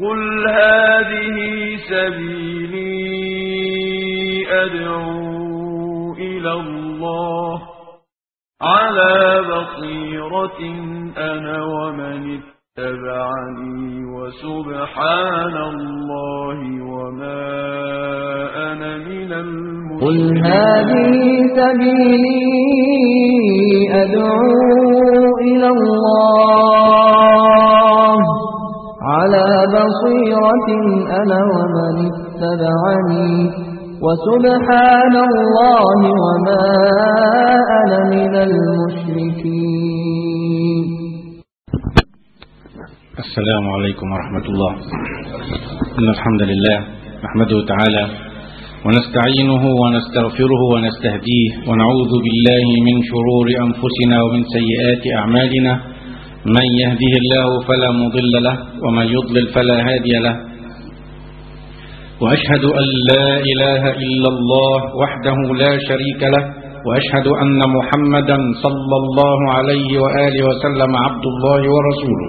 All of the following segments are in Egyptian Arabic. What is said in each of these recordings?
قل هذه سبيلي أدعو إلى الله على بصيرة أنا ومن اتبعني وسبحان الله وما أنا من قل المشركين هذه سبيلي أدعو إلى الله على بصيرة أنا ومن اتبعني وسبحان الله وما أنا من المشركين السلام عليكم ورحمة الله إن الحمد لله نحمده تعالى ونستعينه ونستغفره ونستهديه ونعوذ بالله من شرور أنفسنا ومن سيئات أعمالنا من يهده الله فلا مضل له ومن يضلل فلا هادي له وأشهد أن لا إله إلا الله وحده لا شريك له وأشهد أن محمدا صلى الله عليه وآله وسلم عبد الله ورسوله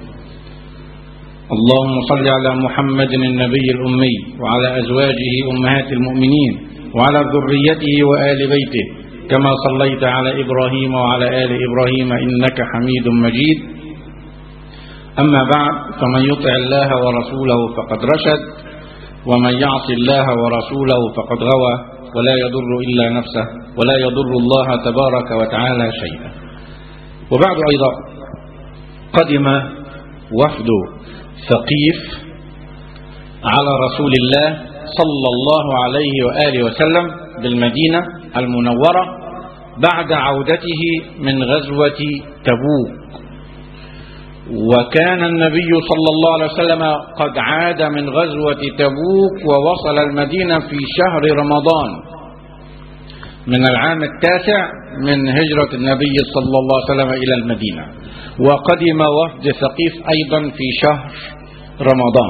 اللهم صل على محمد النبي الأمي وعلى أزواجه أمهات المؤمنين وعلى ذريته وآل بيته كما صليت على إبراهيم وعلى آل إبراهيم إنك حميد مجيد أما بعد فمن يطع الله ورسوله فقد رشد ومن يعص الله ورسوله فقد غوى ولا يضر إلا نفسه ولا يضر الله تبارك وتعالى شيئا وبعد أيضا قدم وفد ثقيف على رسول الله صلى الله عليه وآله وسلم بالمدينة المنورة بعد عودته من غزوة تبوك وكان النبي صلى الله عليه وسلم قد عاد من غزوة تبوك ووصل المدينة في شهر رمضان من العام التاسع من هجرة النبي صلى الله عليه وسلم إلى المدينة وقدم وفد ثقيف أيضا في شهر رمضان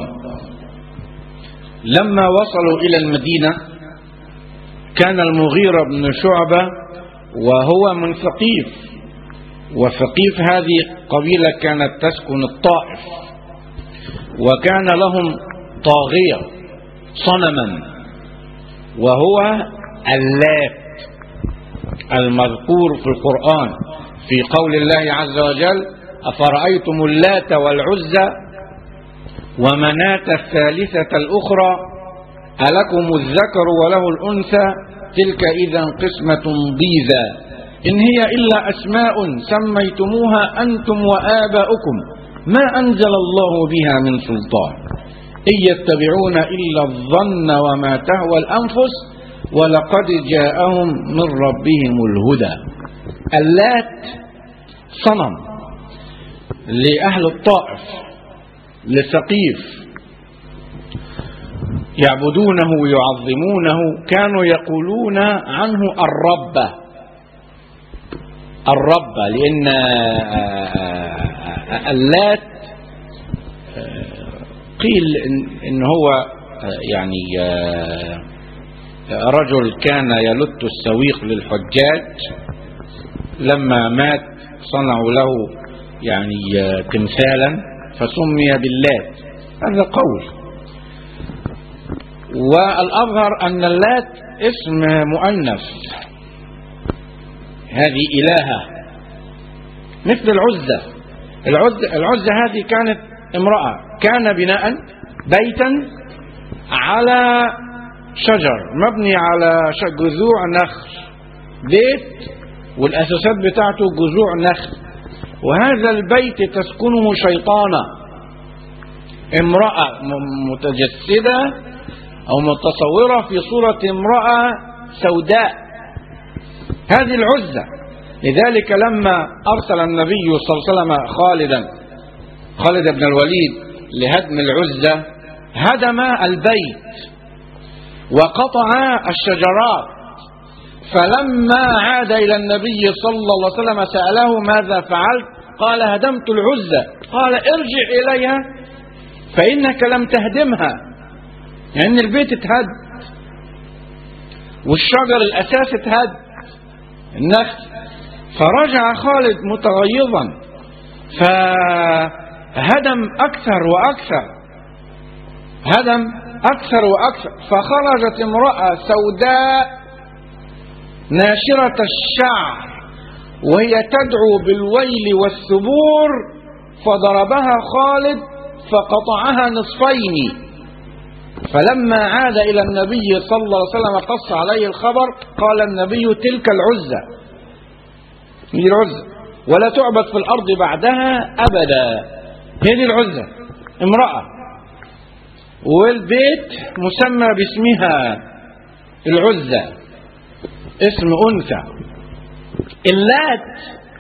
لما وصلوا إلى المدينة كان المغيرة بن شعبة وهو من ثقيف وثقيف هذه قبيلة كانت تسكن الطائف وكان لهم طاغية صنما وهو اللات المذكور في القرآن في قول الله عز وجل أفرأيتم اللات والعزى ومناة الثالثة الأخرى ألكم الذكر وله الأنثى تلك إذا قسمة ضيزى إن هي إلا أسماء سميتموها أنتم وآباؤكم ما أنزل الله بها من سلطان إن يتبعون إلا الظن وما تهوى الأنفس ولقد جاءهم من ربهم الهدى اللات صنم لأهل الطائف لثقيف يعبدونه ويعظمونه كانوا يقولون عنه الرب الرب لأن اللات قيل إن هو يعني رجل كان يلت السويق للحجاج لما مات صنعوا له يعني تمثالا فسمي باللات هذا قول والأظهر أن اللات اسم مؤنث هذه إلهة مثل العزة العزة, العزة هذه كانت امرأة كان بناء بيتا على شجر مبني على جذوع نخل بيت والأساسات بتاعته جذوع نخل وهذا البيت تسكنه شيطانة امرأة متجسدة أو متصورة في صورة امرأة سوداء هذه العزة لذلك لما أرسل النبي صلى الله عليه وسلم خالدا خالد بن الوليد لهدم العزة هدم البيت وقطع الشجرات فلما عاد إلى النبي صلى الله عليه وسلم سأله ماذا فعلت قال هدمت العزة قال ارجع إليها فإنك لم تهدمها لأن يعني البيت اتهد والشجر الأساس اتهد النخل فرجع خالد متغيظا فهدم أكثر وأكثر هدم أكثر وأكثر فخرجت امرأة سوداء ناشرة الشعر وهي تدعو بالويل والثبور فضربها خالد فقطعها نصفين فلما عاد إلى النبي صلى الله عليه وسلم قص عليه الخبر قال النبي تلك العزة هي العزة ولا تعبد في الأرض بعدها أبدا هي دي العزة امرأة والبيت مسمى باسمها العزة اسم أنثى اللات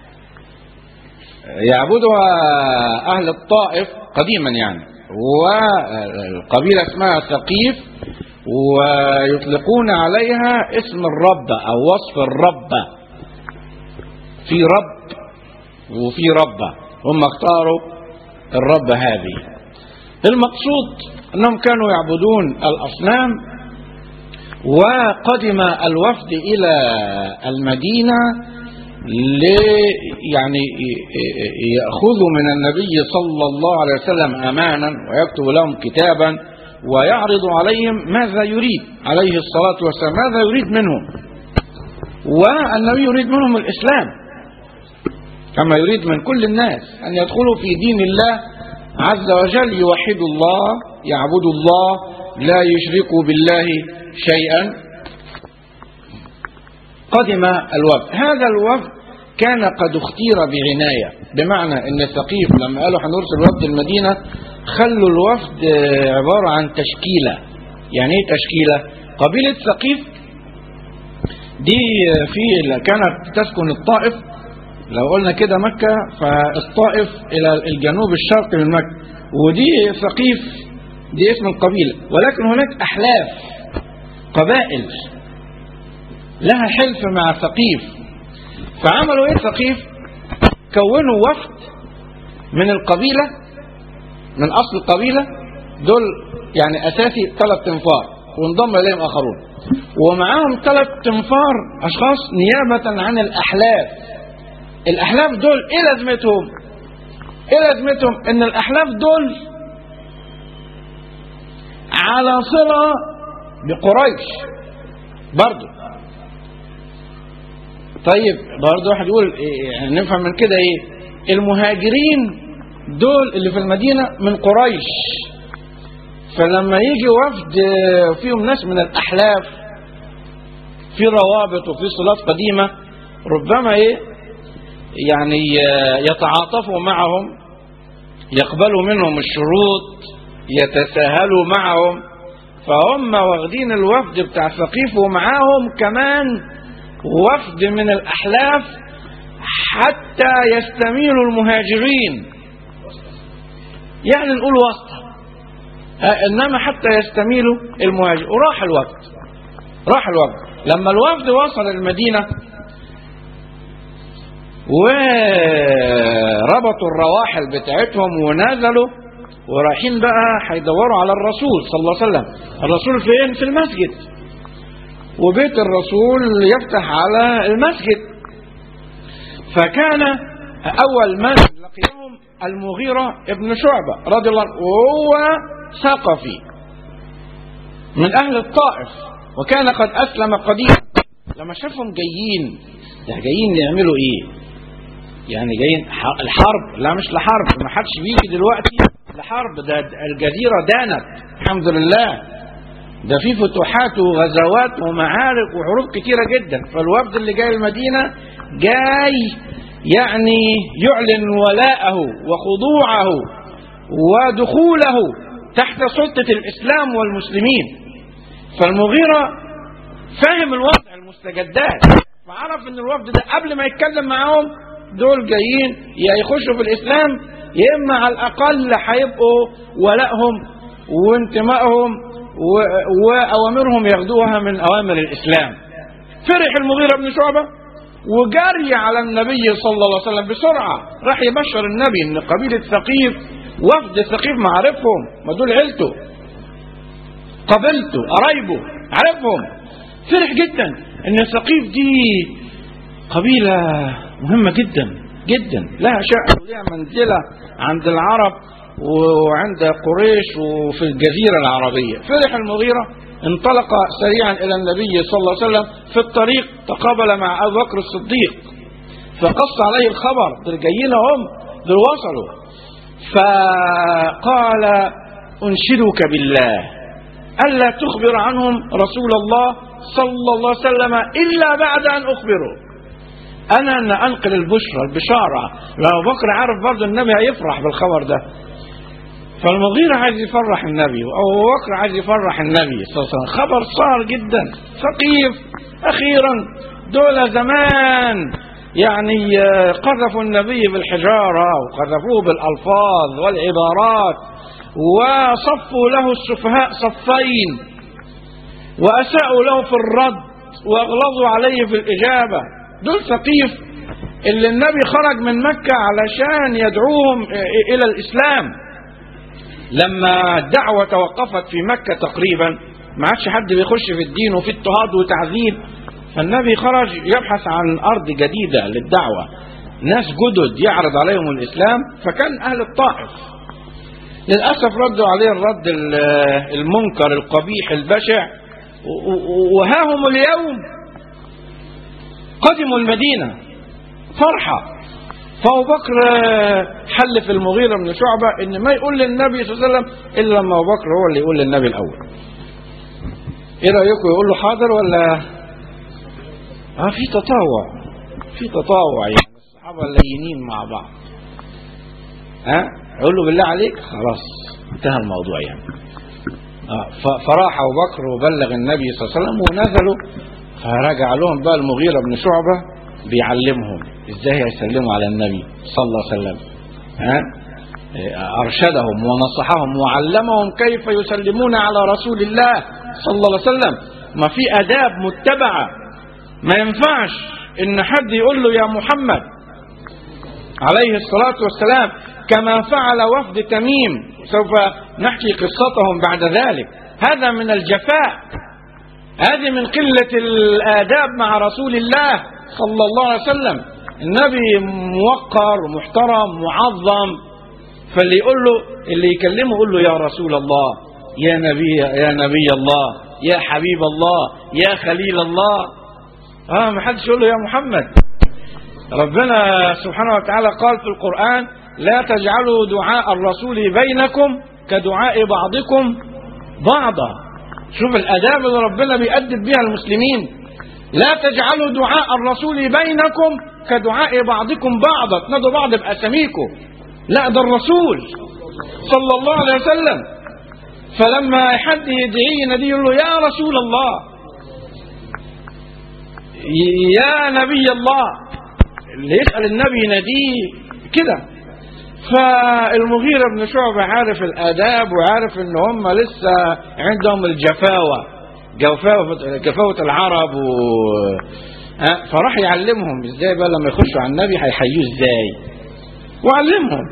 يعبدها أهل الطائف قديما يعني والقبيلة اسمها ثقيف ويطلقون عليها اسم الربة أو وصف الربة في رب وفي ربة هم اختاروا الربة هذه المقصود أنهم كانوا يعبدون الأصنام وقدم الوفد إلى المدينة لي يعني يأخذوا من النبي صلى الله عليه وسلم أمانا ويكتب لهم كتابا ويعرض عليهم ماذا يريد عليه الصلاة والسلام ماذا يريد منهم والنبي يريد منهم الإسلام كما يريد من كل الناس أن يدخلوا في دين الله عز وجل يوحدوا الله يعبدوا الله لا يشركوا بالله شيئا قدم الوفد هذا الوفد كان قد اختير بعناية بمعنى ان ثقيف لما قالوا هنرسل وفد المدينة خلوا الوفد عبارة عن تشكيلة يعني ايه تشكيلة قبيلة ثقيف دي في كانت تسكن الطائف لو قلنا كده مكة فالطائف إلى الجنوب الشرقي من مكة ودي ثقيف دي اسم القبيلة ولكن هناك أحلاف قبائل لها حلف مع ثقيف فعملوا ايه ثقيف كونوا وفد من القبيلة من أصل القبيلة دول يعني أساسي ثلاث تنفار وانضم إليهم آخرون ومعاهم ثلاث تنفار أشخاص نيابة عن الأحلاف الأحلاف دول إيه لازمتهم؟ إيه لازمتهم؟ إن الأحلاف دول على صلة بقريش برضه طيب برضه واحد يقول يعني نفهم من كده ايه المهاجرين دول اللي في المدينة من قريش فلما يجي وفد فيهم ناس من الأحلاف في روابط وفي صلات قديمة ربما ايه يعني يتعاطفوا معهم يقبلوا منهم الشروط يتساهلوا معهم فهم واخدين الوفد بتاع ثقيف ومعاهم كمان وفد من الأحلاف حتى يستميلوا المهاجرين يعني نقول واسطة إنما حتى يستميلوا المهاجرين وراح الوفد راح الوفد لما الوفد وصل المدينة وربطوا الرواحل بتاعتهم ونزلوا ورايحين بقى هيدوروا على الرسول صلى الله عليه وسلم الرسول فين في المسجد وبيت الرسول يفتح على المسجد فكان أول من لقيهم المغيرة ابن شعبة رضي الله عنه وهو ثقفي من أهل الطائف وكان قد أسلم قديما لما شافهم جايين ده جايين يعملوا إيه يعني جايين الحرب لا مش لحرب ما حدش بيجي دلوقتي لحرب ده الجزيرة دانت الحمد لله ده في فتوحات وغزوات ومعارك وحروب كتيرة جدا فالوفد اللي جاي المدينة جاي يعني يعلن ولاءه وخضوعه ودخوله تحت سلطة الإسلام والمسلمين فالمغيرة فاهم الوضع المستجدات فعرف ان الوفد ده قبل ما يتكلم معاهم دول جايين يا يخشوا في الإسلام يا إما على الأقل هيبقوا ولائهم وانتمائهم وأوامرهم ياخدوها من أوامر الإسلام فرح المغيرة بن شعبة وجري على النبي صلى الله عليه وسلم بسرعة راح يبشر النبي ان قبيلة ثقيف وفد ثقيف معرفهم ما دول عيلته قبيلته قرايبه عارفهم فرح جدا ان ثقيف دي قبيلة مهمة جدا جدا لها شأن ولها منزلة عند العرب وعند قريش وفي الجزيرة العربية فرح المغيرة انطلق سريعا إلى النبي صلى الله عليه وسلم في الطريق تقابل مع أبو بكر الصديق فقص عليه الخبر دول جايين هم دول وصلوا فقال أنشدك بالله ألا تخبر عنهم رسول الله صلى الله عليه وسلم إلا بعد أن أخبره أنا أن أنقل البشرى البشارة لو بكر عارف برضه النبي هيفرح بالخبر ده فالمغيرة عايز يفرح النبي وأبو بكر عايز يفرح النبي صلى الله عليه وسلم خبر صار جدا ثقيف أخيرا دول زمان يعني قذفوا النبي بالحجارة وقذفوه بالألفاظ والعبارات وصفوا له السفهاء صفين وأساءوا له في الرد وأغلظوا عليه في الإجابة دول ثقيف اللي النبي خرج من مكة علشان يدعوهم إلى الإسلام لما الدعوة توقفت في مكة تقريبا ما عادش حد بيخش في الدين وفي اضطهاد وتعذيب فالنبي خرج يبحث عن أرض جديدة للدعوة ناس جدد يعرض عليهم الإسلام فكان أهل الطائف للأسف ردوا عليه الرد المنكر القبيح البشع وها هم اليوم قدموا المدينة فرحة فأبو بكر حلف المغيرة بن شعبة إن ما يقول للنبي صلى الله عليه وسلم إلا لما أبو بكر هو اللي يقول للنبي الأول. إيه رأيكم يقول له حاضر ولا؟ آه في تطاوع في تطاوع يعني الصحابة اللينين مع بعض. ها؟ أه؟ يقول له بالله عليك خلاص انتهى الموضوع يعني. آه فراح أبو بكر وبلغ النبي صلى الله عليه وسلم ونزلوا فرجع لهم بقى المغيرة بن شعبة بيعلمهم ازاي يسلموا على النبي صلى الله عليه وسلم ها ارشدهم ونصحهم وعلمهم كيف يسلمون على رسول الله صلى الله عليه وسلم ما في اداب متبعه ما ينفعش ان حد يقول له يا محمد عليه الصلاه والسلام كما فعل وفد تميم سوف نحكي قصتهم بعد ذلك هذا من الجفاء هذه من قله الاداب مع رسول الله صلى الله عليه وسلم النبي موقر محترم معظم فاللي يقول له اللي يكلمه يقول له يا رسول الله يا نبي يا نبي الله يا حبيب الله يا خليل الله اه ما حدش يقول له يا محمد ربنا سبحانه وتعالى قال في القرآن لا تجعلوا دعاء الرسول بينكم كدعاء بعضكم بعضا شوف الآداب اللي ربنا بيأدب بها المسلمين لا تجعلوا دعاء الرسول بينكم كدعاء بعضكم بعضا تنادوا بعض بأساميكم لا ده الرسول صلى الله عليه وسلم فلما حد يدعيه يناديه يقول له يا رسول الله يا نبي الله اللي يسأل النبي يناديه كده فالمغيرة بن شعبة عارف الآداب وعارف إن هم لسه عندهم الجفاوة جفاوة جفاوة العرب و فراح يعلمهم ازاي بقى لما يخشوا على النبي هيحيوه ازاي وعلمهم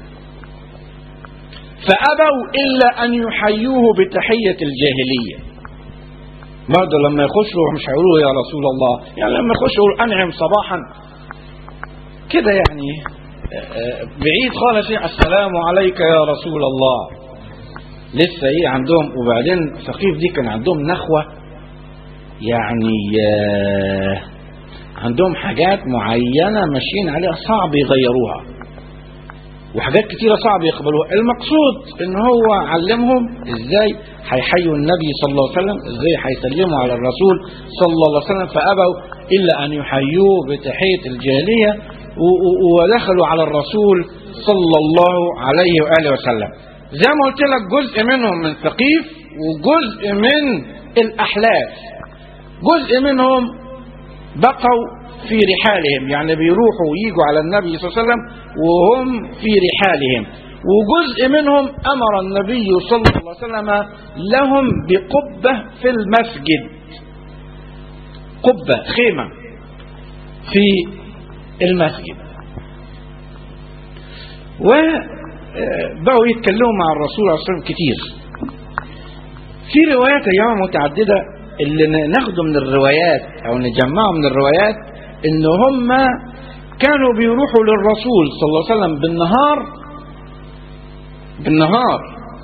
فأبوا إلا أن يحيوه بتحية الجاهلية برضه لما يخشوا مش هيقولوا يا رسول الله يعني لما يخشوا يقول أنعم صباحا كده يعني بعيد خالص السلام عليك يا رسول الله لسه ايه عندهم وبعدين ثقيف دي كان عندهم نخوة يعني عندهم حاجات معينة ماشيين عليها صعب يغيروها وحاجات كتيرة صعب يقبلوها المقصود ان هو علمهم ازاي هيحيوا النبي صلى الله عليه وسلم ازاي هيسلموا على الرسول صلى الله عليه وسلم فابوا الا ان يحيوه بتحية الجاهلية ودخلوا على الرسول صلى الله عليه وآله وسلم زي ما قلت لك جزء منهم من ثقيف وجزء من الأحلاف جزء منهم بقوا في رحالهم يعني بيروحوا ويجوا على النبي صلى الله عليه وسلم وهم في رحالهم وجزء منهم أمر النبي صلى الله عليه وسلم لهم بقبة في المسجد قبة خيمة في المسجد وبقوا يتكلموا مع الرسول عليه الصلاة والسلام كتير في روايات يا جماعة متعددة اللي ناخده من الروايات او نجمعه من الروايات ان هم كانوا بيروحوا للرسول صلى الله عليه وسلم بالنهار بالنهار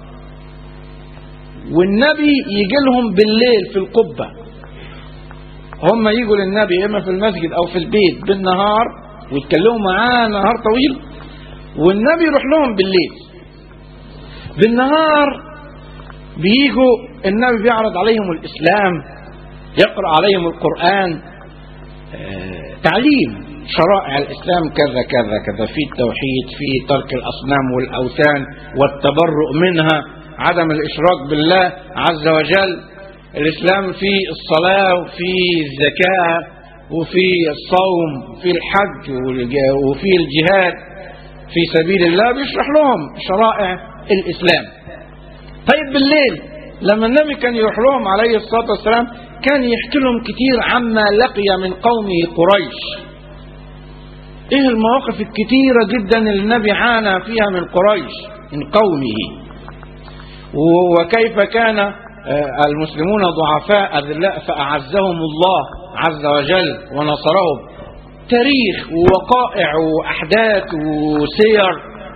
والنبي يجي لهم بالليل في القبة هم يجوا للنبي إما في المسجد أو في البيت بالنهار ويتكلموا معاه نهار طويل والنبي يروح لهم بالليل بالنهار بيجوا النبي بيعرض عليهم الإسلام يقرأ عليهم القرآن آه، تعليم شرائع الإسلام كذا كذا كذا في التوحيد في ترك الأصنام والأوثان والتبرؤ منها عدم الإشراك بالله عز وجل الإسلام في الصلاة وفي الزكاة وفي الصوم وفي الحج والج- وفي الجهاد في سبيل الله بيشرح لهم شرائع الإسلام طيب بالليل لما النبي كان يروح لهم عليه الصلاة والسلام كان يحكي لهم كتير عما لقي من قومه قريش ايه المواقف الكتيرة جدا اللي النبي عانى فيها من قريش من قومه و- وكيف كان آه، المسلمون ضعفاء أذلاء فأعزهم الله عز وجل ونصرهم تاريخ ووقائع وأحداث وسير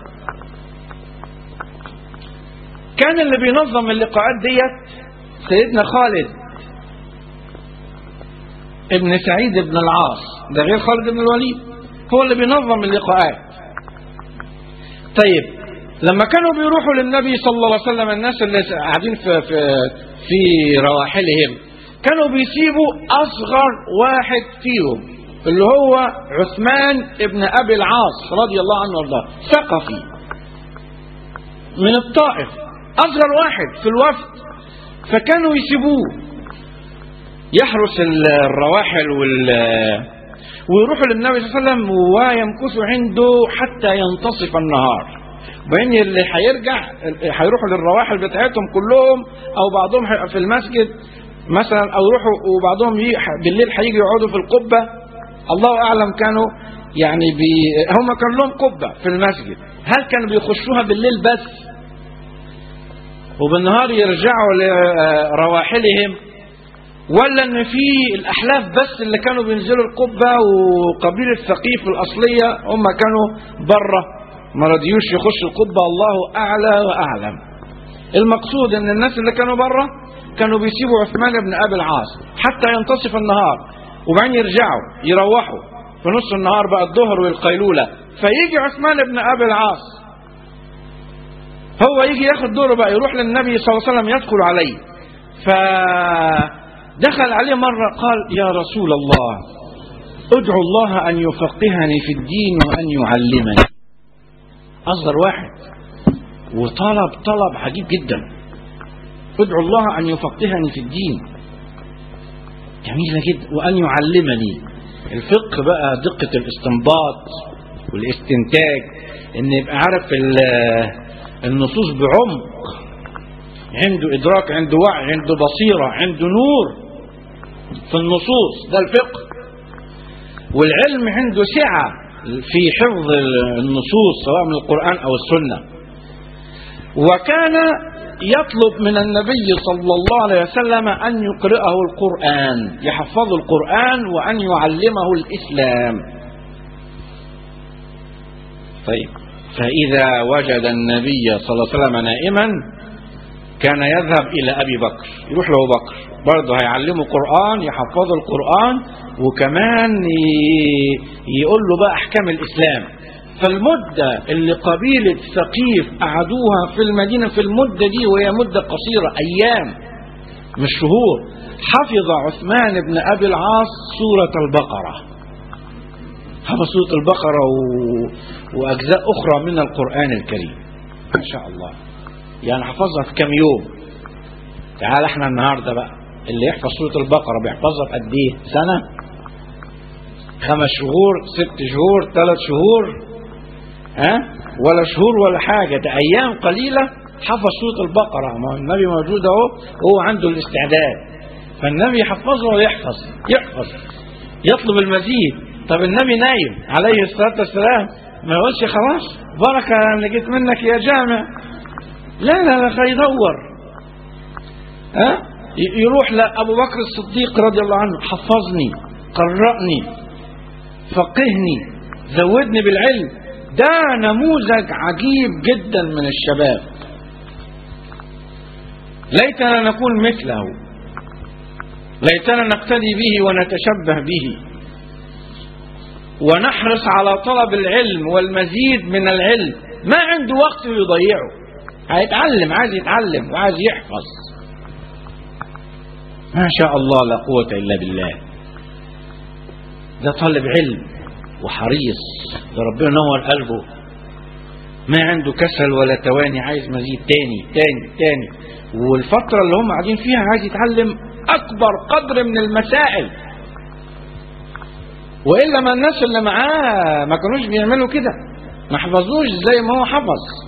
كان اللي بينظم اللقاءات ديت سيدنا خالد ابن سعيد بن العاص ده غير خالد بن الوليد هو اللي بينظم اللقاءات طيب لما كانوا بيروحوا للنبي صلى الله عليه وسلم الناس اللي قاعدين في في في رواحلهم كانوا بيسيبوا اصغر واحد فيهم اللي هو عثمان ابن ابي العاص رضي الله عنه وارضاه ثقفي من الطائف اصغر واحد في الوفد فكانوا يسيبوه يحرس الرواحل وال ويروحوا للنبي صلى الله عليه وسلم ويمكثوا عنده حتى ينتصف النهار وبين اللي هيرجع هيروحوا للرواحل بتاعتهم كلهم او بعضهم هيبقى في المسجد مثلا او يروحوا وبعضهم ي- بالليل هيجي يقعدوا في القبه الله اعلم كانوا يعني بي هم كان لهم قبه في المسجد هل كانوا بيخشوها بالليل بس وبالنهار يرجعوا لرواحلهم ولا ان في الاحلاف بس اللي كانوا بينزلوا القبه وقبيله ثقيف الاصليه هم كانوا بره ما رضيوش يخشوا القبه الله اعلى واعلم المقصود ان الناس اللي كانوا بره كانوا بيسيبوا عثمان بن ابي العاص حتى ينتصف النهار وبعدين يرجعوا يروحوا في نص النهار بقى الظهر والقيلوله فيجي عثمان بن ابي العاص هو يجي ياخد دوره بقى يروح للنبي صلى الله عليه وسلم يدخل عليه فدخل عليه مرة قال يا رسول الله ادعو الله أن يفقهني في الدين وأن يعلمني أصغر واحد وطلب طلب عجيب جدا ادعو الله أن يفقهني في الدين جميلة جدا وأن يعلمني الفقه بقى دقة الاستنباط والاستنتاج ان يبقى عارف ال- النصوص بعمق عنده ادراك عنده وعي عنده بصيره عنده نور في النصوص ده الفقه والعلم عنده سعه في حفظ النصوص سواء من القران او السنه وكان يطلب من النبي صلى الله عليه وسلم ان يقرأه القران يحفظه القران وان يعلمه الاسلام طيب فإذا وجد النبي صلى الله عليه وسلم نائما كان يذهب إلى أبي بكر يروح له بكر برضه هيعلمه قرآن يحفظه القرآن وكمان ي- يقول له بقى أحكام الإسلام فالمدة اللي قبيلة ثقيف قعدوها في المدينة في المدة دي وهي مدة قصيرة أيام مش شهور حفظ عثمان بن أبي العاص سورة البقرة حفظ سورة البقرة و... وأجزاء أخرى من القرآن الكريم ما شاء الله يعني حفظها في كم يوم تعال احنا النهاردة بقى اللي يحفظ سورة البقرة بيحفظها في قد ايه سنة خمس شهور ست شهور ثلاث شهور ها ولا شهور ولا حاجة ده أيام قليلة حفظ سورة البقرة ما هو النبي موجود اهو وهو عنده الاستعداد فالنبي يحفظه ويحفظ يحفظ يطلب المزيد طب النبي نايم عليه الصلاة والسلام ما يقولش خلاص بركة أنا جيت منك يا جامع لا لا لا هيدور ها ي- يروح لأبو بكر الصديق رضي الله عنه حفظني قرأني فقهني زودني بالعلم ده نموذج عجيب جدا من الشباب ليتنا نكون مثله ليتنا نقتدي به ونتشبه به ونحرص على طلب العلم والمزيد من العلم ما عنده وقت يضيعه هيتعلم عايز يتعلم وعايز يحفظ ما شاء الله لا قوة إلا بالله ده طالب علم وحريص ده ربنا نور قلبه ما عنده كسل ولا تواني عايز مزيد تاني تاني تاني والفترة اللي هم قاعدين فيها عايز يتعلم أكبر قدر من المسائل وإلا ما الناس اللي معاه ما كانوش بيعملوا كده ما حفظوش زي ما هو حفظ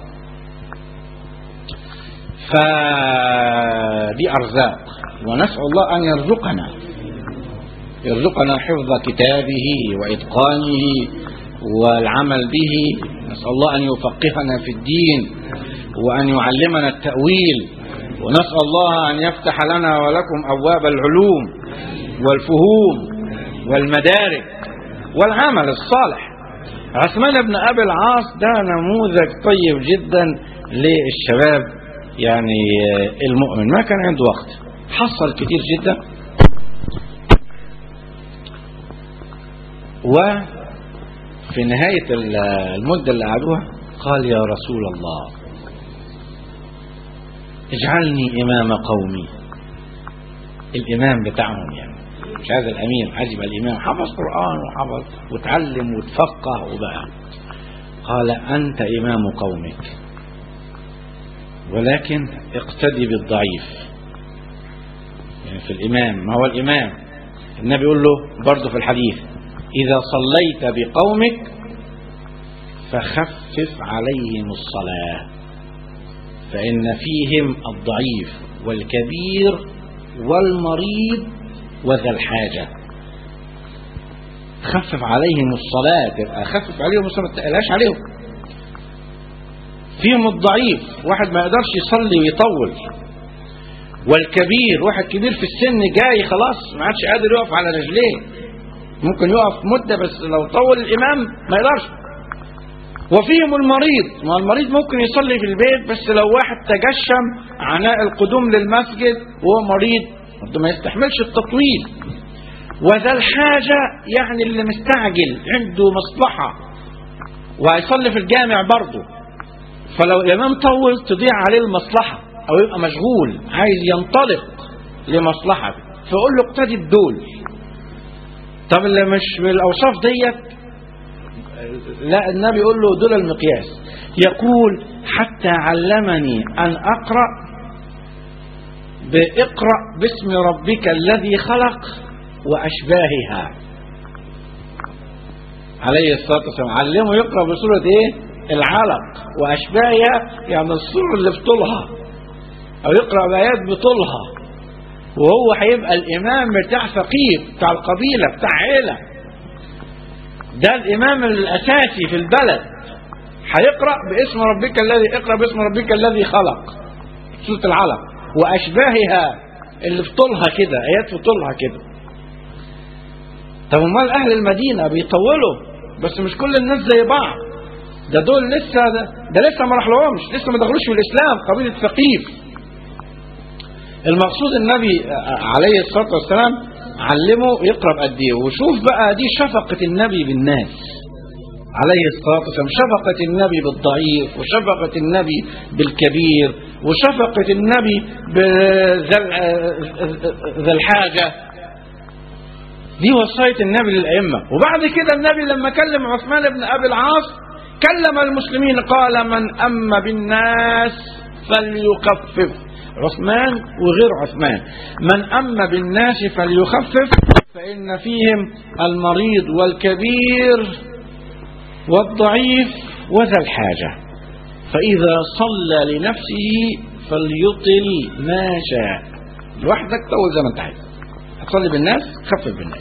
فدي أرزاق ونسأل الله أن يرزقنا يرزقنا حفظ كتابه وإتقانه والعمل به نسأل الله أن يفقهنا في الدين وأن يعلمنا التأويل ونسأل الله أن يفتح لنا ولكم أبواب العلوم والفهوم والمدارك والعمل الصالح عثمان بن أبي العاص ده نموذج طيب جدا للشباب يعني المؤمن ما كان عنده وقت حصل كتير جدا وفي نهاية المدة اللي قعدوها قال يا رسول الله اجعلني إمام قومي الإمام بتاعهم يعني مش هذا الأمير عايز يبقى الإمام حفظ قرآن وحفظ وتعلم وتفقه وبقى قال أنت إمام قومك ولكن اقتدي بالضعيف يعني في الإمام ما هو الإمام النبي يقول له برضه في الحديث إذا صليت بقومك فخفف عليهم الصلاة فإن فيهم الضعيف والكبير والمريض وذا الحاجة خفف عليهم الصلاة تبقى خفف عليهم الصلاة ما تقلقاش عليهم فيهم الضعيف واحد ما يقدرش يصلي ويطول والكبير واحد كبير في السن جاي خلاص ما عادش قادر يقف على رجليه ممكن يقف مدة بس لو طول الإمام ما يقدرش وفيهم المريض ما المريض ممكن يصلي في البيت بس لو واحد تجشم عناء القدوم للمسجد وهو مريض برضه ما يستحملش التطويل وذا الحاجة يعني اللي مستعجل عنده مصلحة وهيصلي في الجامع برضه فلو الإمام طول تضيع عليه المصلحة أو يبقى مشغول عايز ينطلق لمصلحة فيقول له اقتدي بدول طب اللي مش بالأوصاف ديت لا النبي يقول له دول المقياس يقول حتى علمني أن أقرأ بإقرأ باسم ربك الذي خلق وأشباهها عليه الصلاة والسلام علمه يقرأ بسورة إيه العلق وأشباهها يعني السورة اللي في طولها أو يقرأ بآيات بطولها وهو هيبقى الإمام بتاع فقيه بتاع القبيلة بتاع عيلة ده الإمام الأساسي في البلد هيقرأ باسم ربك الذي اقرأ باسم ربك الذي خلق سورة العلق وأشباهها اللي في طولها كده آيات في طولها كده طب امال أهل المدينة بيطولوا بس مش كل الناس زي بعض ده دول لسه ده, ده لسه ما راحلهمش لسه ما دخلوش في الإسلام قبيلة ثقيف المقصود النبي عليه الصلاة والسلام علمه يقرأ قد ايه وشوف بقى دي شفقة النبي بالناس عليه الصلاة والسلام شفقة النبي بالضعيف وشفقة النبي بالكبير وشفقة النبي بذا الحاجة دي وصاية النبي للأئمة وبعد كده النبي لما كلم عثمان بن أبي العاص كلم المسلمين قال من أم بالناس فليخفف عثمان وغير عثمان من أم بالناس فليخفف فإن فيهم المريض والكبير والضعيف وذا الحاجة فإذا صلى لنفسه فليطل ما شاء لوحدك طول زي ما انت عايز هتصلي بالناس خفف بالناس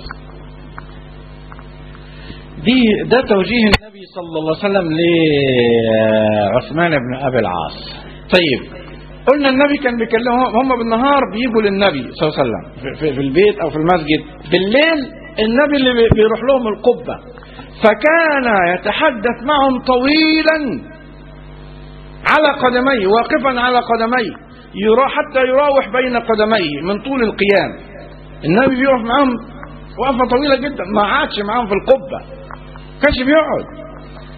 دي ده توجيه النبي صلى الله عليه وسلم لعثمان بن أبي العاص طيب قلنا النبي كان بيكلمهم هم بالنهار بيجوا للنبي صلى الله عليه وسلم في, في البيت او في المسجد بالليل النبي اللي بيروح لهم القبه فكان يتحدث معهم طويلا على قدميه واقفا على قدميه يرى حتى يراوح بين قدميه من طول القيام النبي بيقف معهم وقفه طويله جدا ما عادش معاهم في القبه كانش بيقعد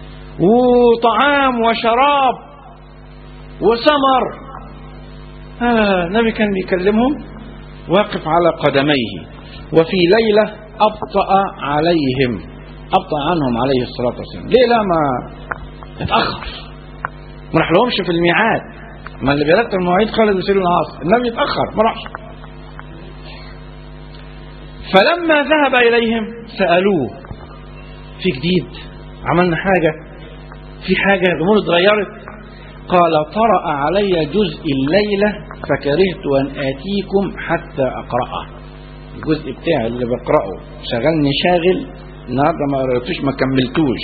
وطعام وشراب وسمر آه النبي كان بيكلمهم واقف على قدميه وفي ليلة أبطأ عليهم أبطأ عنهم عليه الصلاة والسلام ليه لا ما اتأخر ما راح لهمش في الميعاد ما اللي بيرتب المواعيد خالد بن سيرين العاصر النبي اتأخر ما راحش فلما ذهب إليهم سألوه في جديد عملنا حاجة في حاجة الأمور اتغيرت قال طرأ علي جزء الليلة فكرهت أن آتيكم حتى أقرأه الجزء بتاعي اللي بقرأه شغلني شاغل النهارده ما قرأتوش ما كملتوش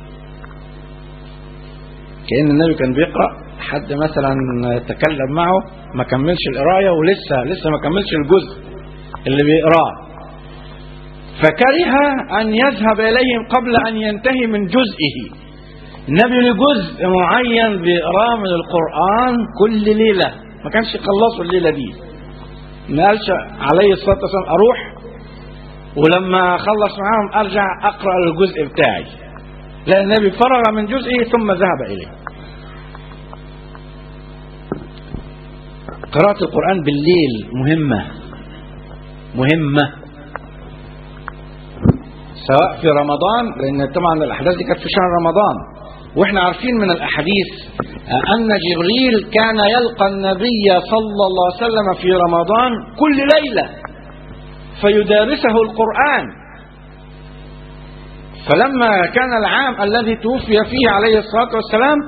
كأن النبي كان بيقرأ حد مثلا تكلم معه ما كملش القراية ولسه لسه ما كملش الجزء اللي بيقراه فكره أن يذهب إليهم قبل أن ينتهي من جزئه النبي له جزء معين بيقراه من القرآن كل ليلة ما كانش يخلصوا الليلة دي ما قالش عليه الصلاة والسلام أروح ولما أخلص معاهم أرجع أقرأ الجزء بتاعي لا النبي فرغ من جزئه ثم ذهب إليه قراءة القرآن بالليل مهمة مهمة سواء في رمضان لأن طبعا الأحداث دي كانت في شهر رمضان واحنا عارفين من الأحاديث أن جبريل كان يلقى النبي صلى الله عليه وسلم في رمضان كل ليلة فيدارسه القرآن فلما كان العام الذي توفي فيه عليه الصلاة والسلام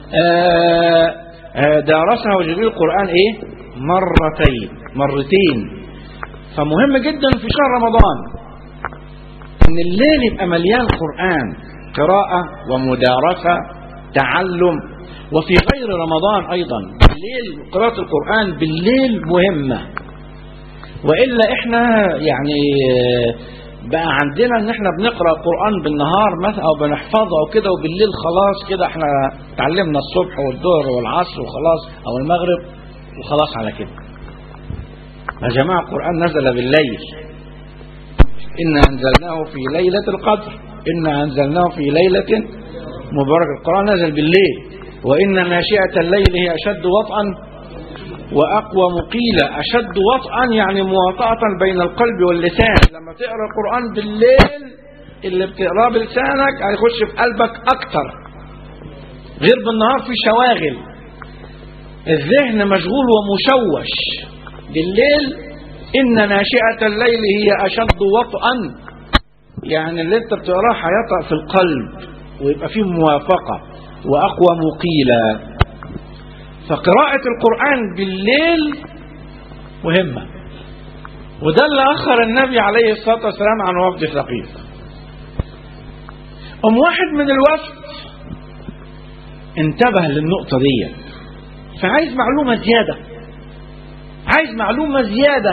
دارسه جبريل القرآن ايه مرتين مرتين فمهم جدا في شهر رمضان ان الليل يبقى مليان قرآن قراءة ومدارسة تعلم وفي غير رمضان أيضا بالليل قراءة القرآن بالليل مهمة وإلا إحنا يعني بقى عندنا ان احنا بنقرا القران بالنهار مثلا او بنحفظه او كده وبالليل خلاص كده احنا اتعلمنا الصبح والظهر والعصر وخلاص او المغرب وخلاص على كده يا جماعه القران نزل بالليل انا انزلناه في ليله القدر انا انزلناه في ليله مباركه القران نزل بالليل وان ناشئه الليل هي اشد وطئا وأقوى مقيلة أشد وطئا يعني مواطأة بين القلب واللسان لما تقرأ القرآن بالليل اللي بتقراه بلسانك هيخش في قلبك أكتر غير بالنهار في شواغل الذهن مشغول ومشوش بالليل إن ناشئة الليل هي أشد وطئا يعني اللي انت بتقراه هيطأ في القلب ويبقى فيه موافقة وأقوى مقيلة فقراءة القرآن بالليل مهمة وده اللي أخر النبي عليه الصلاة والسلام عن وفد ثقيف أم واحد من الوفد انتبه للنقطة دي فعايز معلومة زيادة عايز معلومة زيادة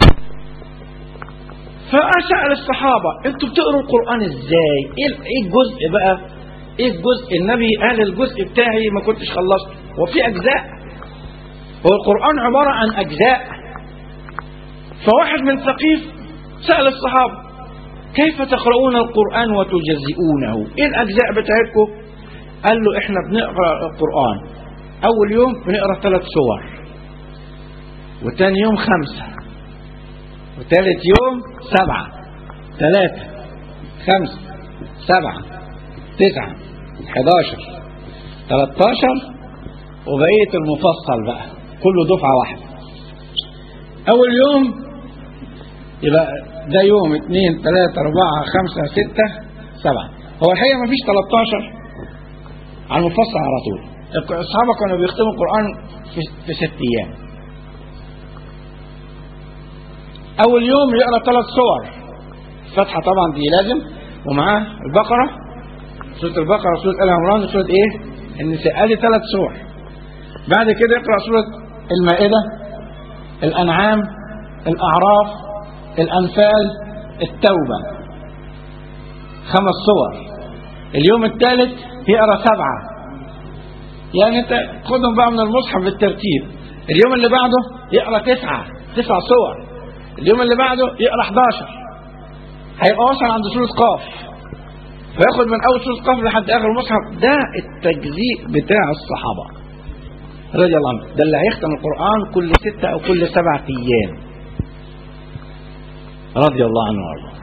فسأل الصحابة انتوا بتقروا القرآن ازاي ايه الجزء بقى ايه الجزء النبي قال الجزء بتاعي ما كنتش خلصت وفي اجزاء هو القرآن عبارة عن اجزاء فواحد من ثقيف سأل الصحابة كيف تقرؤون القرآن وتجزئونه ايه الاجزاء بتاعتكم قال له احنا بنقرأ القرآن اول يوم بنقرأ ثلاث سور وتاني يوم خمسة وثالث يوم سبعة ثلاثة خمسة سبعة تسعة 11 13 وبقية المفصل بقى كله دفعة واحدة أول يوم يبقى ده يوم اثنين ثلاثة أربعة خمسة ستة سبعة هو الحقيقة ما فيش 13 على المفصل على طول الصحابة كانوا بيختموا القرآن في, في ست أيام أول يوم يقرأ ثلاث صور الفتحة طبعا دي لازم ومعاه البقرة سورة البقرة سورة آل عمران سورة إيه؟ النساء ادي ثلاث سور بعد كده يقرأ سورة المائدة الأنعام الأعراف الأنفال التوبة خمس صور اليوم الثالث يقرا سبعة يعني انت خدهم بقى من المصحف بالترتيب اليوم اللي بعده يقرا تسعة تسع صور اليوم اللي بعده يقرا 11 هيبقى وصل عند سورة قاف فياخد من اول سورة قاف لحد اخر المصحف ده التجزيء بتاع الصحابة رضي الله عنهم ده اللي هيختم القرآن كل ستة او كل سبعة ايام رضي الله عنه وارضاه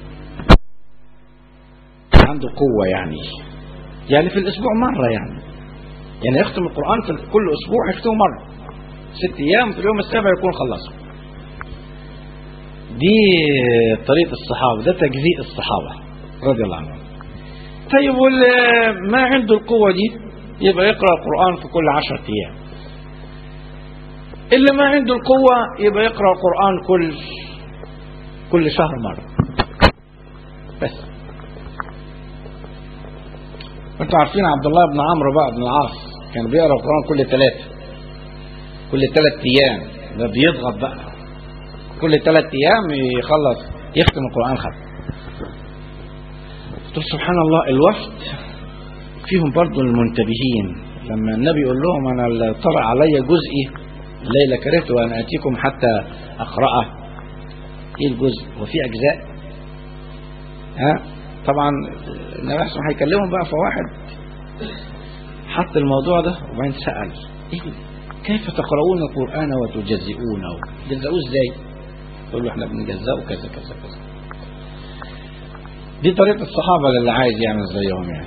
عنده قوة يعني يعني في الاسبوع مرة يعني يعني يختم القرآن في كل اسبوع يختمه مرة ست ايام في اليوم السابع يكون خلصه دي طريقة الصحابة ده تجزيء الصحابة رضي الله عنهم طيب واللي ما عنده القوة دي يبقى يقرأ القرآن في كل عشرة أيام اللي ما عنده القوة يبقى يقرأ القرآن كل كل شهر مرة بس انتوا عارفين عبد الله بن عمرو بقى بن العاص كان بيقرأ القرآن كل ثلاثة كل ثلاث أيام ده بيضغط بقى كل ثلاث أيام يخلص يختم القرآن ختم قلت سبحان الله الوفد فيهم برضو المنتبهين لما النبي يقول لهم أنا اللي طرأ علي جزئي الليلة كرهت وأن آتيكم حتى أقرأه إيه الجزء وفي أجزاء ها طبعا النبي أحسن هيكلمهم بقى فواحد حط الموضوع ده وبعدين سأل إيه كيف تقرؤون القرآن وتجزئونه جزئوه ازاي يقول له احنا بنجزئه كذا كذا كذا دي طريقة الصحابة اللي عايز يعمل زيهم يعني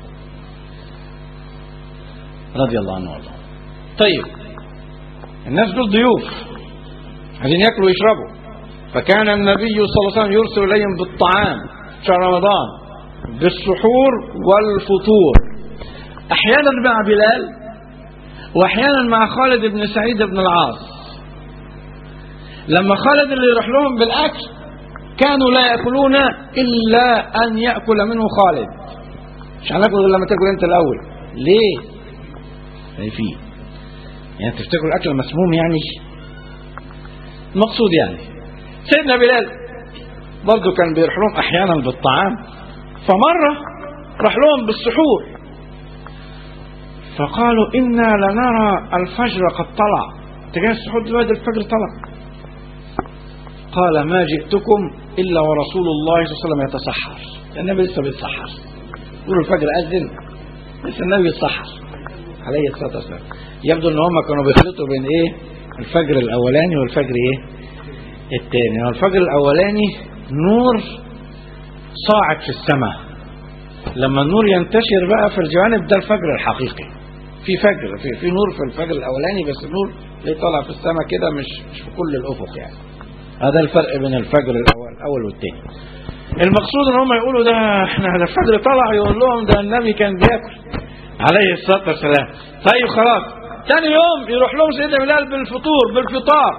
رضي الله عنه وارضاه طيب الناس دول ضيوف عايزين ياكلوا ويشربوا فكان النبي صلى الله عليه وسلم يرسل اليهم بالطعام شهر رمضان بالسحور والفطور احيانا مع بلال واحيانا مع خالد بن سعيد بن العاص لما خالد اللي يروح لهم بالاكل كانوا لا ياكلون الا ان ياكل منه خالد مش هناكل غير لما تاكل انت الاول ليه خايفين يعني تفتكروا الاكل مسموم يعني المقصود يعني سيدنا بلال برضه كان بيروح لهم احيانا بالطعام فمره راح لهم بالسحور فقالوا إنا لنرى الفجر قد طلع تجاه السحور دلوقتي الفجر طلع قال ما جئتكم إلا ورسول الله صلى الله عليه وسلم يتسحر النبي لسه بيتسحر يقولوا الفجر أذن لسه النبي يتسحر عليه الصلاة والسلام يبدو ان هم كانوا بيخلطوا بين ايه الفجر الاولاني والفجر ايه الثاني الفجر الاولاني نور صاعد في السماء لما النور ينتشر بقى في الجوانب ده الفجر الحقيقي في فجر في, في نور في الفجر الاولاني بس النور اللي طالع في السماء كده مش مش في كل الافق يعني هذا الفرق بين الفجر الاول الاول والثاني المقصود ان هم يقولوا ده احنا ده الفجر طلع يقول لهم ده النبي كان بياكل عليه الصلاه والسلام طيب خلاص ثاني يوم يروح لهم سيدنا بلال بالفطور بالفطار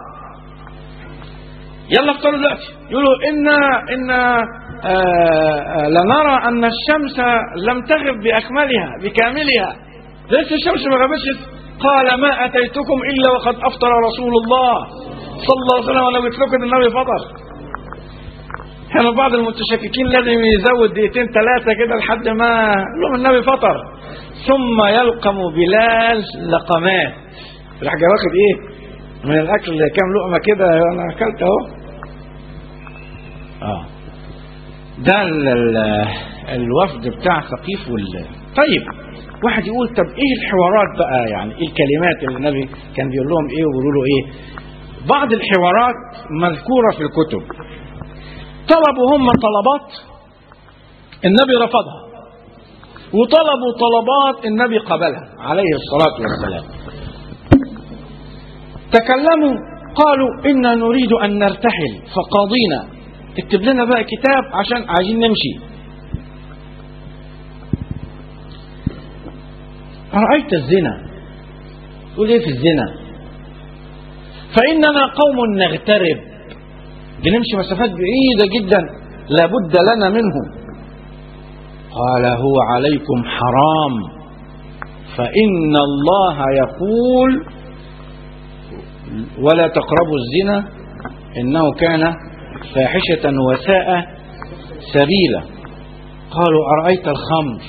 يلا افطروا دلوقتي يقولوا إنا إنا آه لنرى أن الشمس لم تغب بأكملها بكاملها ليس الشمس ما غابتش قال ما أتيتكم إلا وقد أفطر رسول الله صلى الله عليه وسلم وأنا قلت لكم إن النبي فطر كان بعض المتشككين لازم يزود دقيقتين ثلاثة كده لحد ما لهم النبي فطر ثم يلقم بلال لقمات راح جاي واخد ايه من الاكل كام لقمه كده انا اكلت اهو اه ده ال ال الوفد بتاع ثقيف وال طيب واحد يقول طب ايه الحوارات بقى يعني ايه الكلمات اللي النبي كان بيقول لهم ايه ويقولوا له ايه بعض الحوارات مذكوره في الكتب طلبوا هم طلبات النبي رفضها وطلبوا طلبات النبي قبلها عليه الصلاة والسلام تكلموا قالوا إنا نريد أن نرتحل فقاضينا اكتب لنا بقى كتاب عشان عايزين نمشي أرأيت الزنا تقول ايه في الزنا فإننا قوم نغترب بنمشي مسافات بعيدة جدا لابد لنا منه قال هو عليكم حرام فإن الله يقول ولا تقربوا الزنا إنه كان فاحشة وساء سبيلا قالوا أرأيت الخمر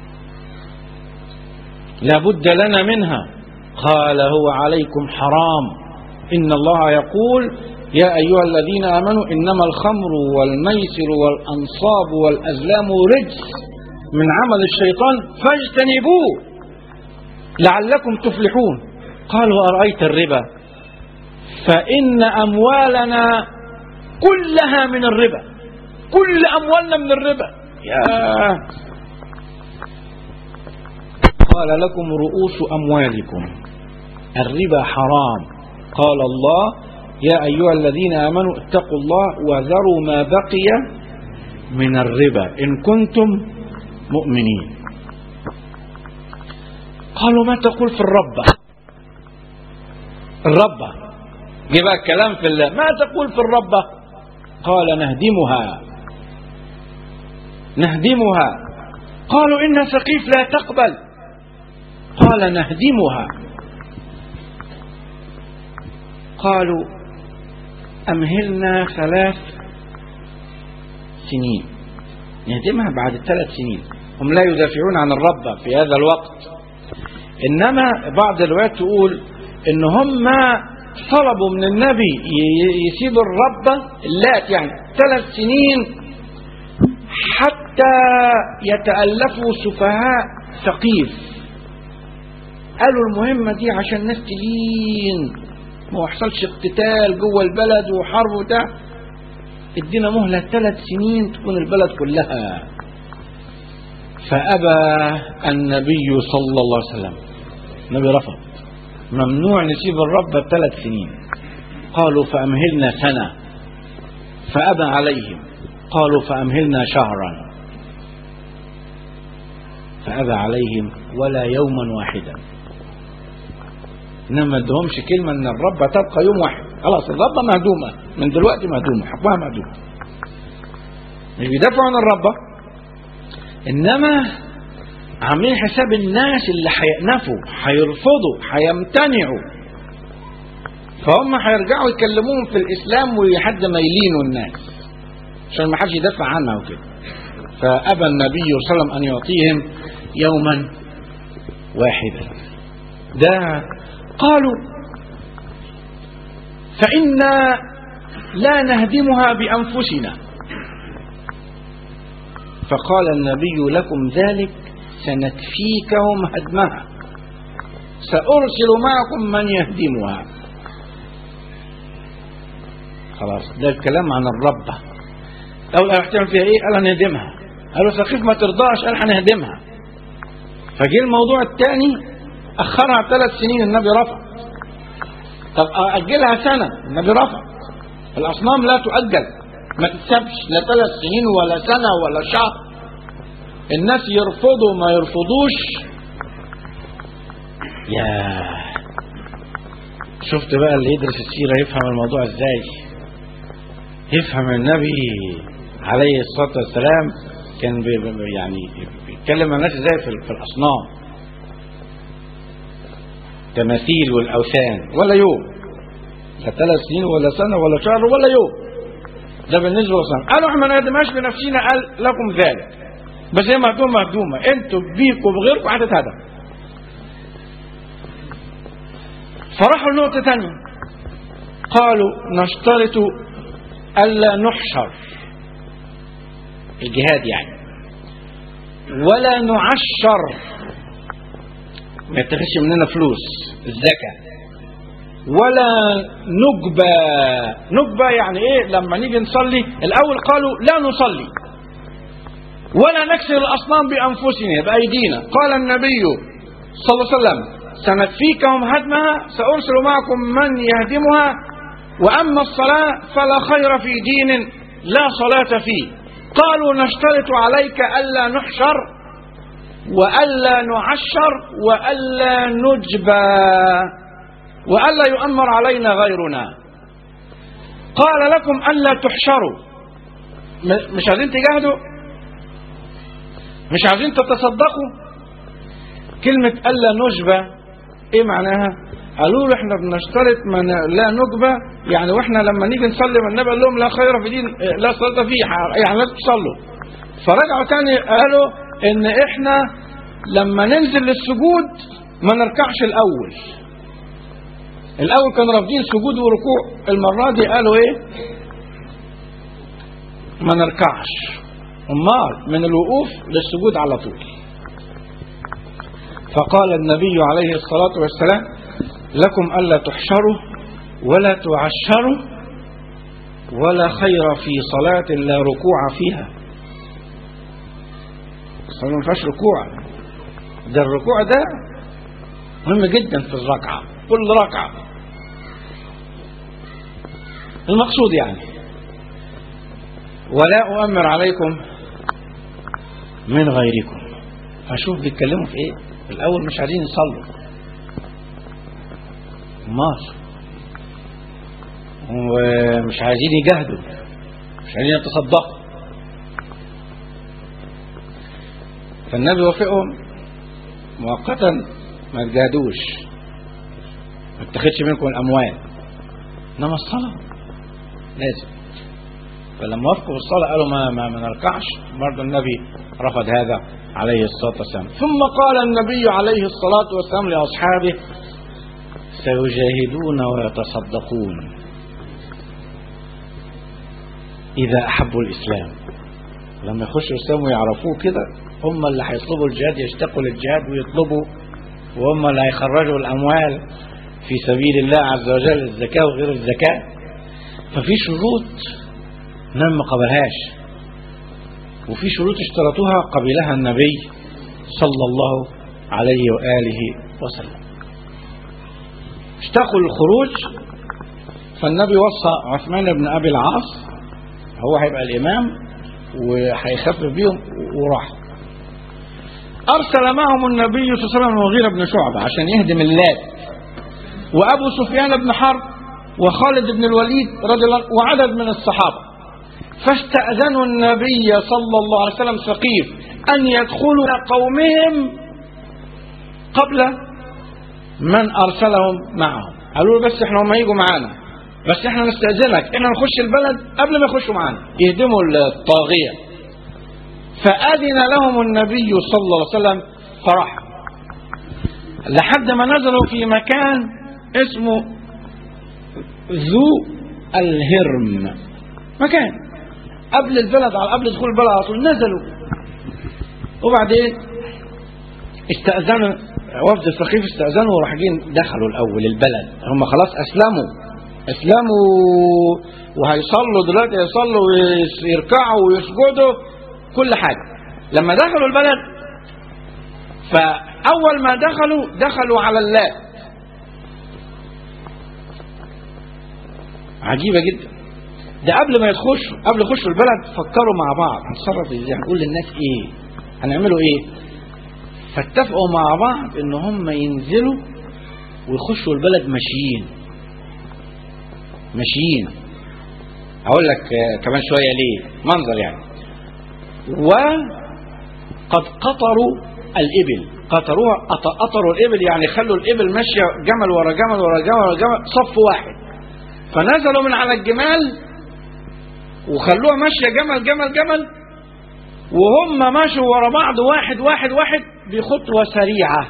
لابد لنا منها قال هو عليكم حرام إن الله يقول يا أيها الذين آمنوا إنما الخمر والميسر والأنصاب والأزلام رجس من عمل الشيطان فاجتنبوه لعلكم تفلحون قالوا أرأيت الربا فإن أموالنا كلها من الربا كل أموالنا من الربا يا قال لكم رؤوس أموالكم الربا حرام قال الله يا أيها الذين آمنوا اتقوا الله وذروا ما بقي من الربا إن كنتم مؤمنين قالوا ما تقول في الربة الربة جبا كلام في الله ما تقول في الربة قال نهدمها نهدمها قالوا إن ثقيف لا تقبل قال نهدمها قالوا أمهلنا ثلاث سنين نهدمها بعد ثلاث سنين هم لا يدافعون عن الربة في هذا الوقت إنما بعض الروايات تقول إن هم طلبوا من النبي يسيب الربة اللات يعني ثلاث سنين حتى يتألفوا سفهاء ثقيف قالوا المهمة دي عشان الناس تلين ما يحصلش اقتتال جوه البلد وحرب وبتاع ادينا مهلة ثلاث سنين تكون البلد كلها فأبى النبي صلى الله عليه وسلم النبي رفض ممنوع نسيب الرب ثلاث سنين قالوا فأمهلنا سنة فأبى عليهم قالوا فأمهلنا شهرا فأبى عليهم ولا يوما واحدا انما ما ادهمش كلمه ان الرب تبقى يوم واحد خلاص الرب مهدومه من دلوقتي مهدومه حكمها مهدوم مش بيدافعوا عن الرب انما عاملين حساب الناس اللي هيأنفوا هيرفضوا هيمتنعوا فهم هيرجعوا يكلموهم في الاسلام ولحد ما يلينوا الناس عشان ما حدش يدافع عنها وكده فابى النبي صلى الله عليه وسلم ان يعطيهم يوما واحدا ده قالوا فإنا لا نهدمها بأنفسنا فقال النبي لكم ذلك سنكفيكهم هدمها سأرسل معكم من يهدمها خلاص ده الكلام عن الربة أول هيحتمل فيها إيه قال هنهدمها قالوا ثقيف ما ترضاش قال هنهدمها فجه الموضوع الثاني أخرها ثلاث سنين النبي رفض طب أجلها سنة النبي رفض الأصنام لا تؤجل ما تتسبش لا ثلاث سنين ولا سنة ولا شهر الناس يرفضوا ما يرفضوش يا شفت بقى اللي يدرس السيرة يفهم الموضوع ازاي يفهم النبي عليه الصلاة والسلام كان بي يعني بيتكلم مع الناس ازاي في, في الأصنام تماثيل والأوثان ولا يوم لا ثلاث سنين ولا سنة ولا شهر ولا يوم ده بالنسبة للصنم قالوا احنا ما نهدمهاش بنفسنا قال لكم ذلك بس هي مهدومة مهدومة انتوا بيكوا بغيركم هتتهدم فراحوا لنقطة تانية قالوا نشترط ألا نحشر الجهاد يعني ولا نعشر ما يتخذش مننا فلوس الزكاة ولا نجبة نجبة يعني ايه لما نيجي نصلي الاول قالوا لا نصلي ولا نكسر الاصنام بانفسنا بايدينا قال النبي صلى الله عليه وسلم سنكفيكهم هدمها سارسل معكم من يهدمها واما الصلاه فلا خير في دين لا صلاه فيه قالوا نشترط عليك الا نحشر والا نعشر والا نجبى والا يؤمر علينا غيرنا قال لكم الا تحشروا مش عايزين تجاهدوا مش عايزين تتصدقوا كلمة ألا نجبى إيه معناها؟ قالوا له إحنا بنشترط من لا نجبى يعني وإحنا لما نيجي نصلي والنبي قال لهم لا خير في دين لا صلاة فيه يعني لازم تصلوا فرجعوا تاني قالوا ان احنا لما ننزل للسجود ما نركعش الاول الاول كانوا رافضين سجود وركوع المره دي قالوا ايه ما نركعش امال من الوقوف للسجود على طول فقال النبي عليه الصلاه والسلام لكم الا تحشروا ولا تعشروا ولا خير في صلاه لا ركوع فيها الصلاه ما فيهاش ركوع ده الركوع ده مهم جدا في الركعه كل ركعه المقصود يعني ولا أؤمر عليكم من غيركم فشوف بيتكلموا في ايه في الاول مش عايزين يصلوا مار ومش عايزين يجاهدوا مش عايزين يتصدقوا فالنبي وافقهم مؤقتا ما تجاهدوش ما تاخدش منكم الاموال انما الصلاه لازم فلما وافقوا بالصلاه قالوا ما ما, ما نركعش برضه النبي رفض هذا عليه الصلاه والسلام ثم قال النبي عليه الصلاه والسلام لاصحابه سيجاهدون ويتصدقون اذا احبوا الاسلام لما يخشوا الاسلام ويعرفوه كده هم اللي هيطلبوا الجهاد يشتاقوا للجهاد ويطلبوا وهم اللي هيخرجوا الاموال في سبيل الله عز وجل الزكاه وغير الزكاه ففي شروط نعم ما قبلهاش وفي شروط اشترطوها قبلها النبي صلى الله عليه وآله وسلم اشتاقوا للخروج فالنبي وصى عثمان بن أبي العاص هو هيبقى الإمام وهيخفف بيهم وراح أرسل معهم النبي صلى الله عليه وسلم المغيرة بن شعبة عشان يهدم اللات وأبو سفيان بن حرب وخالد بن الوليد رضي الله عنه وعدد من الصحابة فاستأذنوا النبي صلى الله عليه وسلم سقيف أن يدخلوا قومهم قبل من أرسلهم معهم قالوا له بس احنا هم يجوا معانا بس احنا نستأذنك احنا نخش البلد قبل ما يخشوا معانا يهدموا الطاغية فأذن لهم النبي صلى الله عليه وسلم فرح لحد ما نزلوا في مكان اسمه ذو الهرم مكان قبل البلد على قبل دخول البلد على طول نزلوا وبعدين استأذنوا وفد الثقيف استأذنوا ورايحين دخلوا الأول البلد هم خلاص أسلموا أسلموا وهيصلوا دلوقتي يصلوا ويركعوا ويسجدوا كل حاجة لما دخلوا البلد فأول ما دخلوا دخلوا على اللات عجيبة جدا ده قبل ما يخشوا قبل يخشوا البلد فكروا مع بعض هنتصرف ازاي هنقول للناس ايه هنعملوا ايه فاتفقوا مع بعض ان هم ينزلوا ويخشوا البلد ماشيين ماشيين هقول لك كمان شويه ليه منظر يعني وقد قطروا الابل قطروها قطروا الابل يعني خلوا الابل ماشيه جمل ورا جمل ورا جمل ورا جمل صف واحد فنزلوا من على الجمال وخلوها ماشيه جمل جمل جمل وهم ماشوا ورا بعض واحد واحد واحد بخطوه سريعه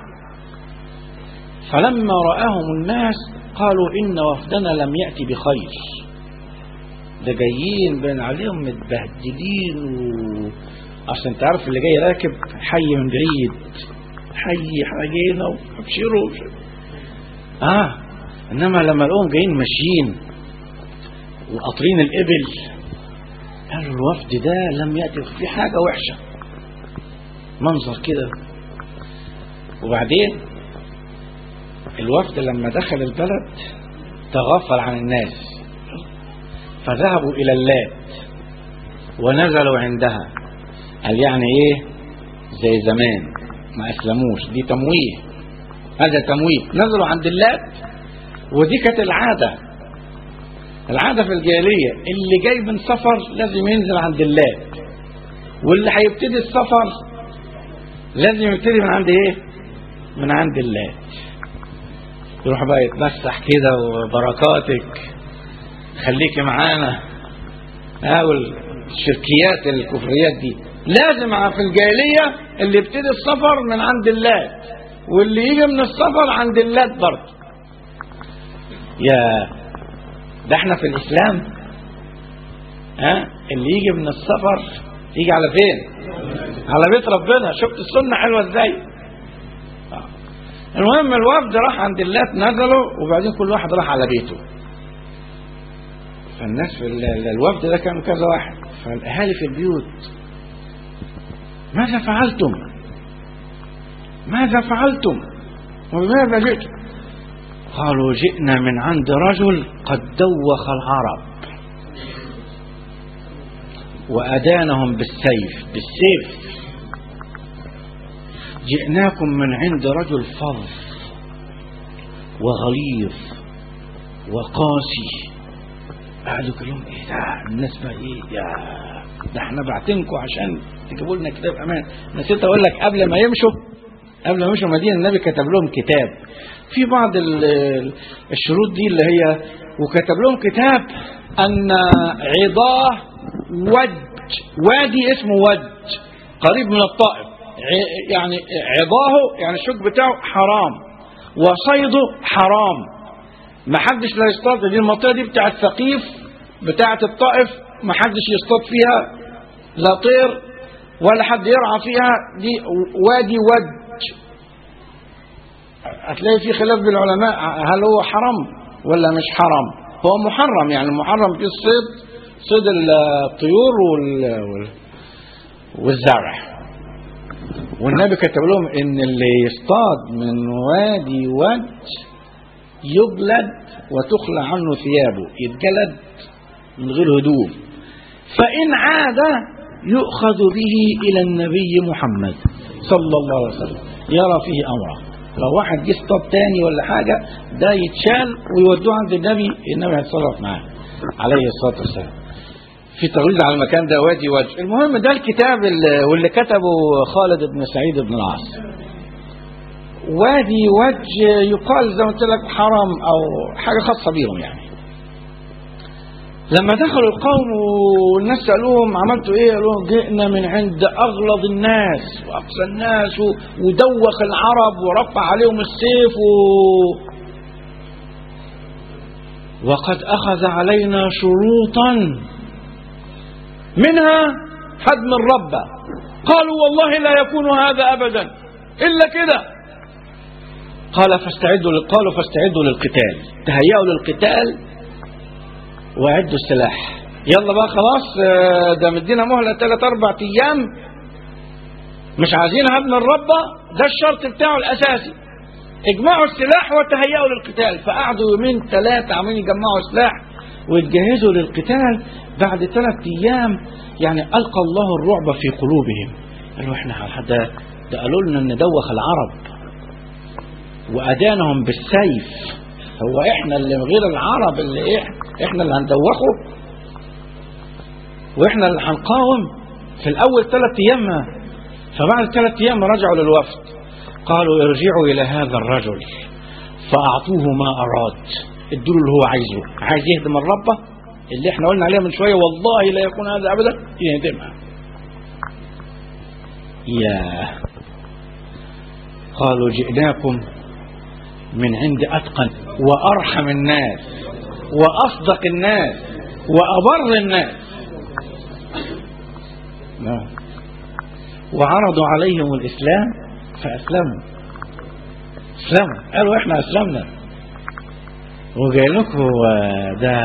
فلما راهم الناس قالوا ان وفدنا لم ياتي بخير ده جايين بين عليهم متبهدلين و... اصل انت عارف اللي جاي راكب حي من بعيد حي حاجينا وابشروا اه انما لما لقوهم جايين ماشيين وقاطرين الابل قالوا الوفد ده لم يأتي في حاجة وحشة منظر كده وبعدين الوفد لما دخل البلد تغفل عن الناس فذهبوا إلى اللات ونزلوا عندها قال يعني ايه زي زمان ما اسلموش دي تمويه هذا تمويه نزلوا عند اللات ودي كانت العاده العادة في الجاهلية اللي جاي من سفر لازم ينزل عند اللات واللي هيبتدي السفر لازم يبتدي من عند ايه من عند اللات يروح بقى يتمسح كده وبركاتك خليكي معانا ها والشركيات الكفريات دي لازم في الجاهلية اللي يبتدي السفر من عند اللات واللي يجي من السفر عند اللات برضه يا ده احنا في الإسلام ها اللي يجي من السفر يجي على فين على بيت ربنا شفت السنة حلوة ازاي آه. المهم الوفد راح عند اللات نزلوا وبعدين كل واحد راح على بيته فالناس في ال- ال- الوفد ده كانوا كذا واحد فالاهالي في البيوت ماذا فعلتم ماذا فعلتم وبماذا جئتم قالوا جئنا من عند رجل قد دوخ العرب وأدانهم بالسيف بالسيف جئناكم من عند رجل فظ وغليظ وقاسي قعدوا كلهم ايه ده الناس بقى ايه يا ده احنا بعتنكم عشان تجيبوا لنا كتاب امان نسيت اقول لك قبل ما يمشوا قبل ما يمشوا المدينه النبي كتب لهم كتاب في بعض ال- ال- الشروط دي اللي هي وكتب لهم كتاب ان عضاه ود وادي اسمه ود قريب من الطائف ع- يعني عضاه يعني الشوك بتاعه حرام وصيده حرام ما حدش لا يصطاد دي المنطقه دي بتاعت ثقيف بتاعت الطائف ما حدش يصطاد فيها لا طير ولا حد يرعى فيها دي وادي ود هتلاقي في خلاف بين العلماء هل هو حرام ولا مش حرام هو محرم يعني محرم فيه الصيد صيد الطيور وال... وال... والزرع والنبي كتب لهم ان اللي يصطاد من وادي ود يجلد وتخلع عنه ثيابه يتجلد من غير هدوم فإن عاد يؤخذ به إلى النبي محمد صلى الله عليه وسلم يرى فيه أمره لو واحد جه اصطاد تاني ولا حاجة ده يتشال ويودوه عند النبي النبي هيتصرف معاه عليه الصلاة والسلام في تغليظ على المكان ده وادي وجه المهم ده الكتاب اللي واللي كتبه خالد بن سعيد بن العاص وادي وجه يقال زي ما قلت لك حرم او حاجه خاصه بيهم يعني لما دخلوا القوم والناس سالوهم عملتوا ايه؟ قالوا لهم جئنا من عند اغلظ الناس واقسى الناس و- ودوخ العرب ورفع عليهم السيف و... وقد اخذ علينا شروطا منها هدم الربه قالوا والله لا يكون هذا ابدا الا كده قال فاستعدوا لل- قالوا فاستعدوا للقتال تهيأوا للقتال واعدوا السلاح يلا بقى خلاص آه، ده مدينا مهلة ثلاث أربع أيام مش عايزين هدم الربة ده الشرط بتاعه الأساسي اجمعوا السلاح وتهيأوا للقتال فقعدوا يومين ثلاثة عمالين يجمعوا سلاح ويتجهزوا للقتال بعد ثلاث أيام يعني ألقى الله الرعب في قلوبهم قالوا احنا ده ده قالوا لنا ان دوخ العرب وأدانهم بالسيف هو احنا اللي غير العرب اللي إيه احنا اللي هندوخه واحنا اللي هنقاوم في الاول ثلاث ايام فبعد ثلاث ايام رجعوا للوفد قالوا ارجعوا الى هذا الرجل فاعطوه ما اراد ادوا له اللي هو عايزه عايز يهدم الربه اللي احنا قلنا عليها من شويه والله لا يكون هذا ابدا يهدمها يا قالوا جئناكم من عند أتقن وأرحم الناس وأصدق الناس وأبر الناس نعم. وعرضوا عليهم الإسلام فأسلموا أسلموا قالوا إحنا أسلمنا وجاي لكم ده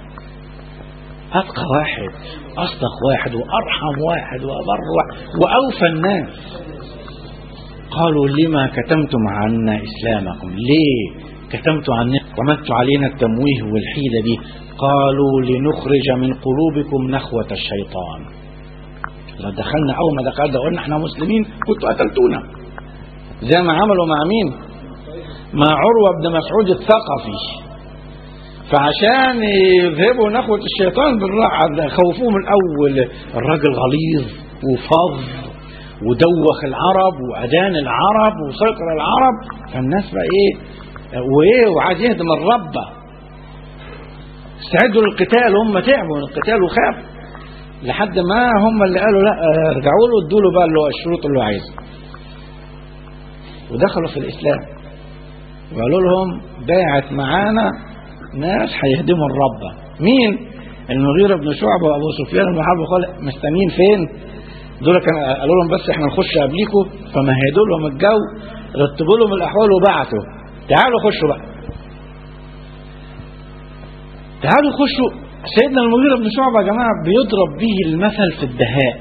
أتقى واحد أصدق واحد وأرحم واحد وأبر واحد وأوفى الناس قالوا لما كتمتم عنا إسلامكم ليه كتمتم عنا ومدتوا علينا التمويه والحيلة دي قالوا لنخرج من قلوبكم نخوة الشيطان لو دخلنا أول ما دخلنا قلنا احنا مسلمين كنتوا قتلتونا زي ما عملوا مع مين مع عروة بن مسعود الثقفي فعشان يذهبوا نخوة الشيطان بالراحة خوفوه من الأول الراجل غليظ وفظ ودوخ العرب وأدان العرب وسيطر العرب فالناس بقى إيه وإيه وعايز يهدم الربة استعدوا للقتال هم تعبوا من القتال وخافوا لحد ما هم اللي قالوا لا ارجعوا له ادوا له بقى اللي هو الشروط اللي هو عايزها ودخلوا في الاسلام وقالوا لهم باعت معانا ناس هيهدموا الرب مين المغيرة بن شعبة وابو سفيان بن حرب قال مستنيين فين دول كان قالوا لهم بس احنا نخش قبليكم فمهدوا لهم الجو رتبوا لهم الاحوال وبعتوا تعالوا خشوا بقى تعالوا خشوا سيدنا المغيرة بن شعبة يا جماعة بيضرب به المثل في الدهاء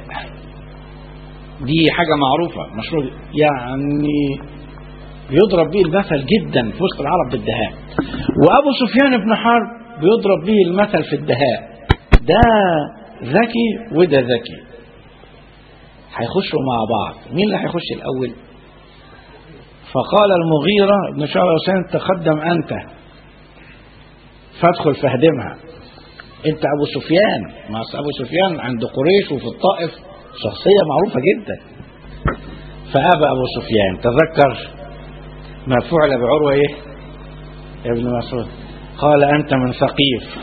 دي حاجة معروفة مشروع يعني بيضرب به المثل جدا في وسط العرب بالدهاء وأبو سفيان بن حرب بيضرب به المثل في الدهاء ده ذكي وده ذكي هيخشوا مع بعض مين اللي هيخش الأول فقال المغيرة بن شعبة حسين تقدم أنت فادخل فاهدمها انت ابو سفيان ما أصل ابو سفيان عند قريش وفي الطائف شخصية معروفة جدا فأبى أبو سفيان تذكر ما فعل بعروة إيه يا ابن مسعود قال أنت من ثقيف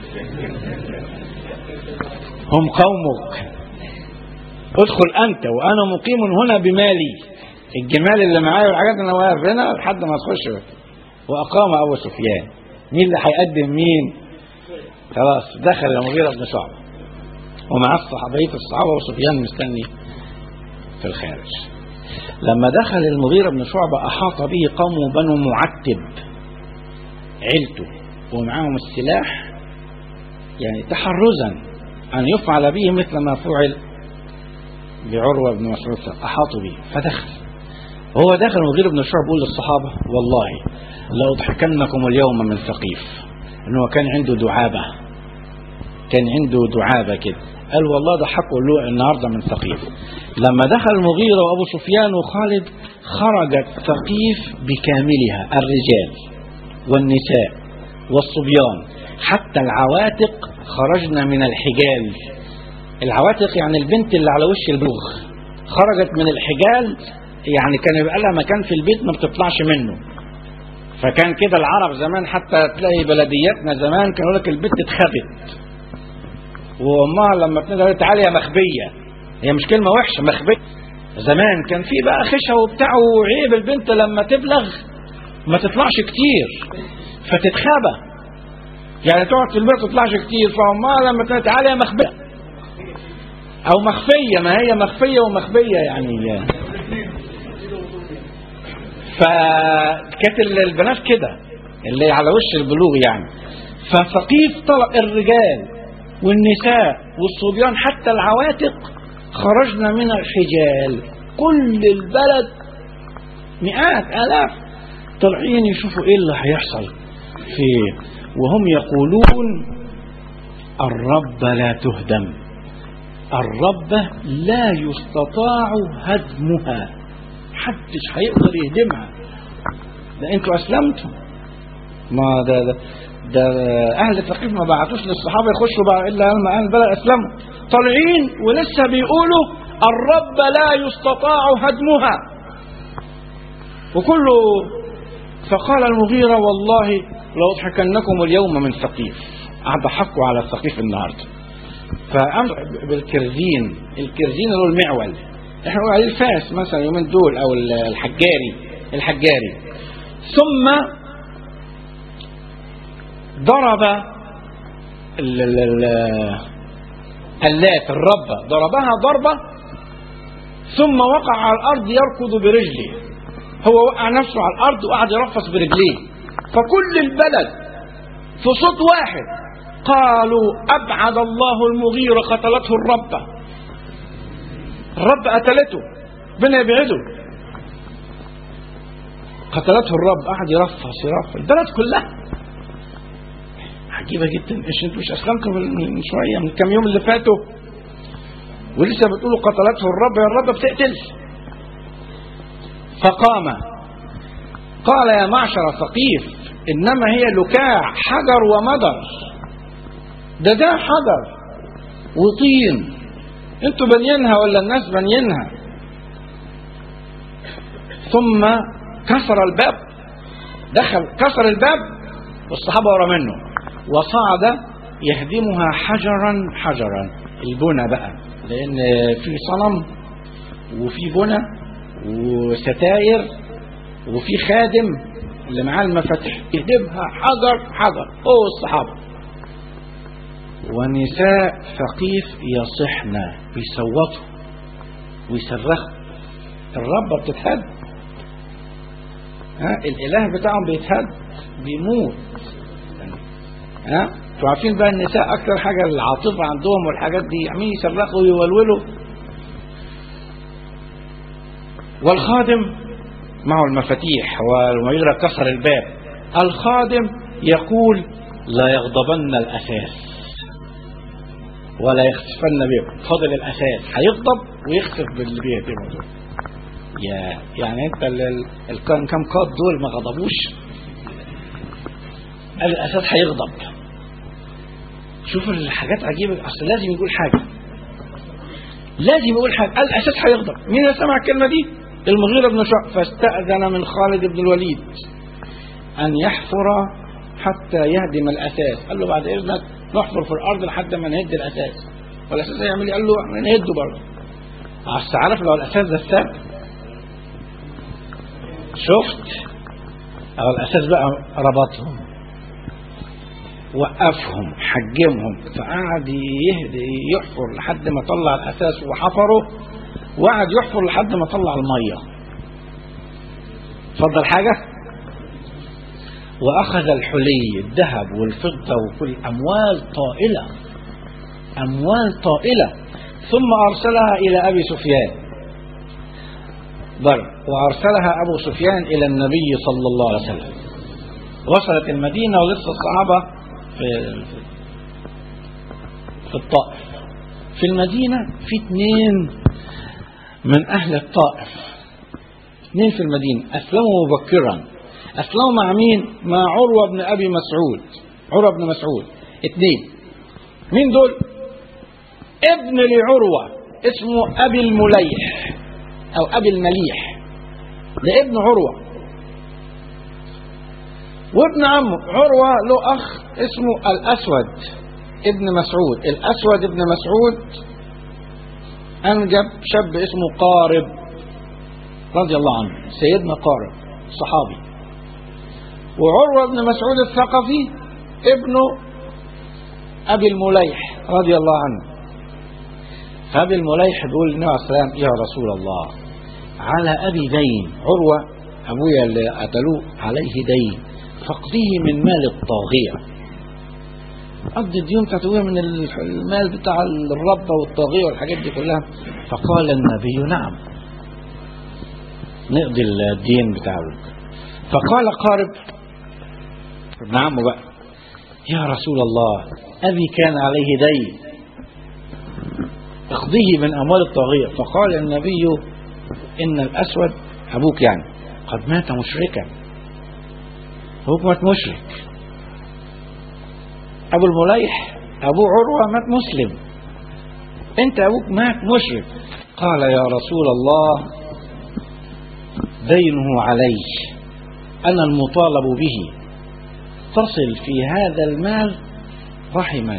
هم قومك ادخل أنت وأنا مقيم هنا بمالي الجمال اللي معايا والحاجات اللي انا واقف هنا لحد ما تخش وأقام أبو سفيان مين اللي هيقدم مين خلاص دخل المغيرة بن شعبة ومع الصحابية الصحابة وسفيان مستني في الخارج لما دخل المغيرة بن شعبة أحاط به قوم بنو معتب عيلته ومعاهم السلاح يعني تحرزا أن يفعل به مثل ما فعل بعروة بن مسعود أحاطوا به فدخل هو داخل المغيرة بن شعبة بيقول للصحابة والله لأضحكنكم اليوم من ثقيف انه كان عنده دعابة كان عنده دعابة كده قال والله ضحكوا له النهارده من ثقيف لما دخل المغيرة وابو سفيان وخالد خرجت ثقيف بكاملها الرجال والنساء والصبيان حتى العواتق خرجنا من الحجال العواتق يعني البنت اللي على وش البلوغ خرجت من الحجال يعني كان يبقى لها مكان في البيت ما بتطلعش منه فكان كده العرب زمان حتى تلاقي بلدياتنا زمان كانوا لك البنت اتخبت وامها لما بتنزل تعالي يا مخبيه هي مش كلمه وحشه مخبيه زمان كان في بقى خشة وبتاع وعيب البنت لما تبلغ ما تطلعش كتير فتتخبى يعني تقعد في البيت ما تطلعش كتير فامها لما تقول تعالي يا مخبيه او مخفيه ما هي مخفيه ومخبيه يعني فكانت البنات كده اللي على وش البلوغ يعني فثقيف طلب الرجال والنساء والصبيان حتى العواتق خرجنا من الحجال كل البلد مئات آلاف طالعين يشوفوا ايه اللي هيحصل فيه وهم يقولون الرب لا تهدم الرب لا يستطاع هدمها محدش هيقدر يهدمها ده انتوا اسلمتم ما ده ده, ده اهل ثقيف ما بعتوش للصحابه يخشوا بقى الا لما اهل البلد اسلموا طالعين ولسه بيقولوا الرب لا يستطاع هدمها وكله فقال المغيرة والله لأضحكنكم اليوم من ثقيف قعد حقوا على الثقيف النهارده فأمر بالكرزين الكرزين اللي هو المعول احنا نقول عليه الفاس مثلا يومين دول او الحجاري الحجاري ثم ضرب ال ال ال اللات الربة ضربها ضربة ثم وقع على الأرض يركض برجله هو وقع نفسه على الأرض وقعد يرفس برجليه فكل البلد في صوت واحد قالوا أبعد الله المغيرة قتلته الربة الرب قتلته ربنا يبعده قتلته الرب قعد يرفص يرفص البلد كلها عجيبه جدا ايش انتوا مش اسلمتوا من شويه من كام يوم اللي فاتوا ولسه بتقولوا قتلته الرب يا الرب بتقتل فقام قال يا معشر ثقيف انما هي لكاع حجر ومدر ده ده حجر وطين انتوا بنينها ولا الناس بنينها ثم كسر الباب دخل كسر الباب والصحابه ورا منه وصعد يهدمها حجرا حجرا البنى بقى لان في صنم وفي بنى وستاير وفي خادم اللي معاه المفاتيح يهدمها حجر حجر هو الصحابه ونساء ثقيف يصحن بيصوتوا ويصرخوا الربة بتتهد ها الاله بتاعهم بيتهد بيموت ها انتوا عارفين بقى النساء اكتر حاجه العاطفه عندهم والحاجات دي عمالين يصرخوا ويولولوا والخادم معه المفاتيح والمغيرة كسر الباب الخادم يقول لا يغضبن الاساس ولا يخسفن به فضل الاساس هيغضب ويخسف باللي بيهدمه دول يا يعني انت ال- ال- الكام كام قاد دول ما غضبوش قال الاساس هيغضب شوف الحاجات عجيبه اصل لازم يقول حاجه لازم يقول حاجه قال الاساس هيغضب مين اللي سمع الكلمه دي المغيرة بن شعب فاستأذن من خالد بن الوليد أن يحفر حتى يهدم الأساس قال له بعد إذنك نحفر في الأرض لحد ما نهد الأساس والأساس هيعمل إيه؟ قال له نهده برضه أصل عارف لو الأساس ده السد شفت أو الأساس بقى ربطهم وقفهم حجمهم فقعد يهدي يحفر لحد ما طلع الأساس وحفره وقعد يحفر لحد ما طلع المية اتفضل حاجة وأخذ الحلي الذهب والفضة وكل أموال طائلة أموال طائلة ثم أرسلها إلى أبي سفيان بل وأرسلها أبو سفيان إلى النبي صلى الله عليه وسلم وصلت المدينة ولسه الصحابة في في الطائف في المدينة في اثنين من أهل الطائف اثنين في المدينة أسلموا مبكرا أسلموا مع مين؟ مع عروة بن أبي مسعود عروة بن مسعود اثنين مين دول؟ ابن لعروة اسمه أبي المليح أو أبي المليح ده ابن عروة وابن عمه عروة له أخ اسمه الأسود ابن مسعود الأسود ابن مسعود أنجب شاب اسمه قارب رضي الله عنه سيدنا قارب صحابي وعروة بن مسعود الثقفي ابنه أبي المليح رضي الله عنه فأبي المليح بيقول للنبي عليه السلام يا رسول الله على أبي دين عروة أبويا اللي قتلوه عليه دين فاقضيه من مال الطاغية قضي الديون بتاعت ابويا من المال بتاع الربة والطاغية والحاجات دي كلها فقال النبي نعم نقضي الدين بتاع ابوك فقال قارب ابن عمه بقى يا رسول الله أبي كان عليه دين اقضيه من أموال الطاغية فقال النبي إن الأسود أبوك يعني قد مات مشركا أبوك مات مشرك أبو المليح أبو عروة مات مسلم أنت أبوك مات مشرك قال يا رسول الله دينه علي أنا المطالب به تصل في هذا المال رحما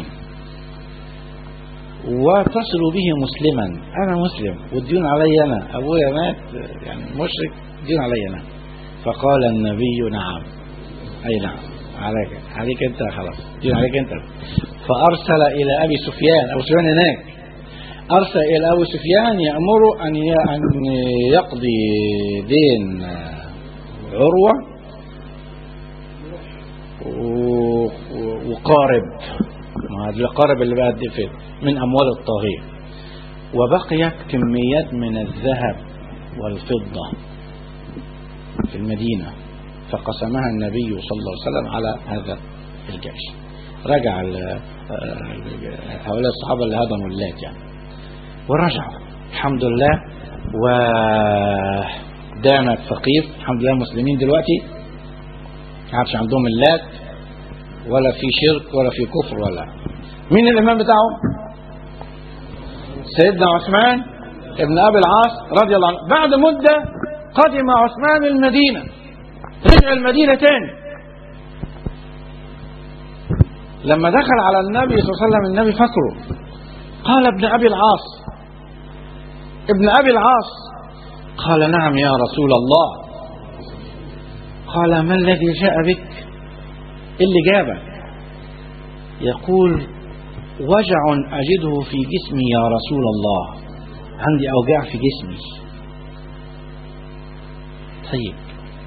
وتصل به مسلما أنا مسلم والدين علي أنا أبويا مات يعني مشرك دين علي أنا فقال النبي نعم أي نعم عليك عليك أنت خلاص دين عليك أنت فأرسل إلى أبي سفيان أبو سفيان هناك أرسل إلى أبو سفيان يأمره أن أن يقضي دين عروة وقارب ما هذا القارب اللي بقى فين من أموال الطاغية وبقيت كميات من الذهب والفضة في المدينة فقسمها النبي صلى الله عليه وسلم على هذا الجيش رجع هؤلاء الصحابة اللي هدموا اللات يعني ورجعوا الحمد لله ودانت ثقيف الحمد لله المسلمين دلوقتي ما عادش عندهم اللات ولا في شرك ولا في كفر ولا مين الإمام بتاعهم سيدنا عثمان ابن أبي العاص رضي الله عنه بعد مدة قدم عثمان المدينة رجع المدينة تاني لما دخل على النبي صلى الله عليه وسلم النبي فكره قال ابن أبي العاص ابن أبي العاص قال نعم يا رسول الله قال ما الذي جاء بك إيه اللي جابك يقول وجع أجده في جسمي يا رسول الله عندي أوجاع في جسمي طيب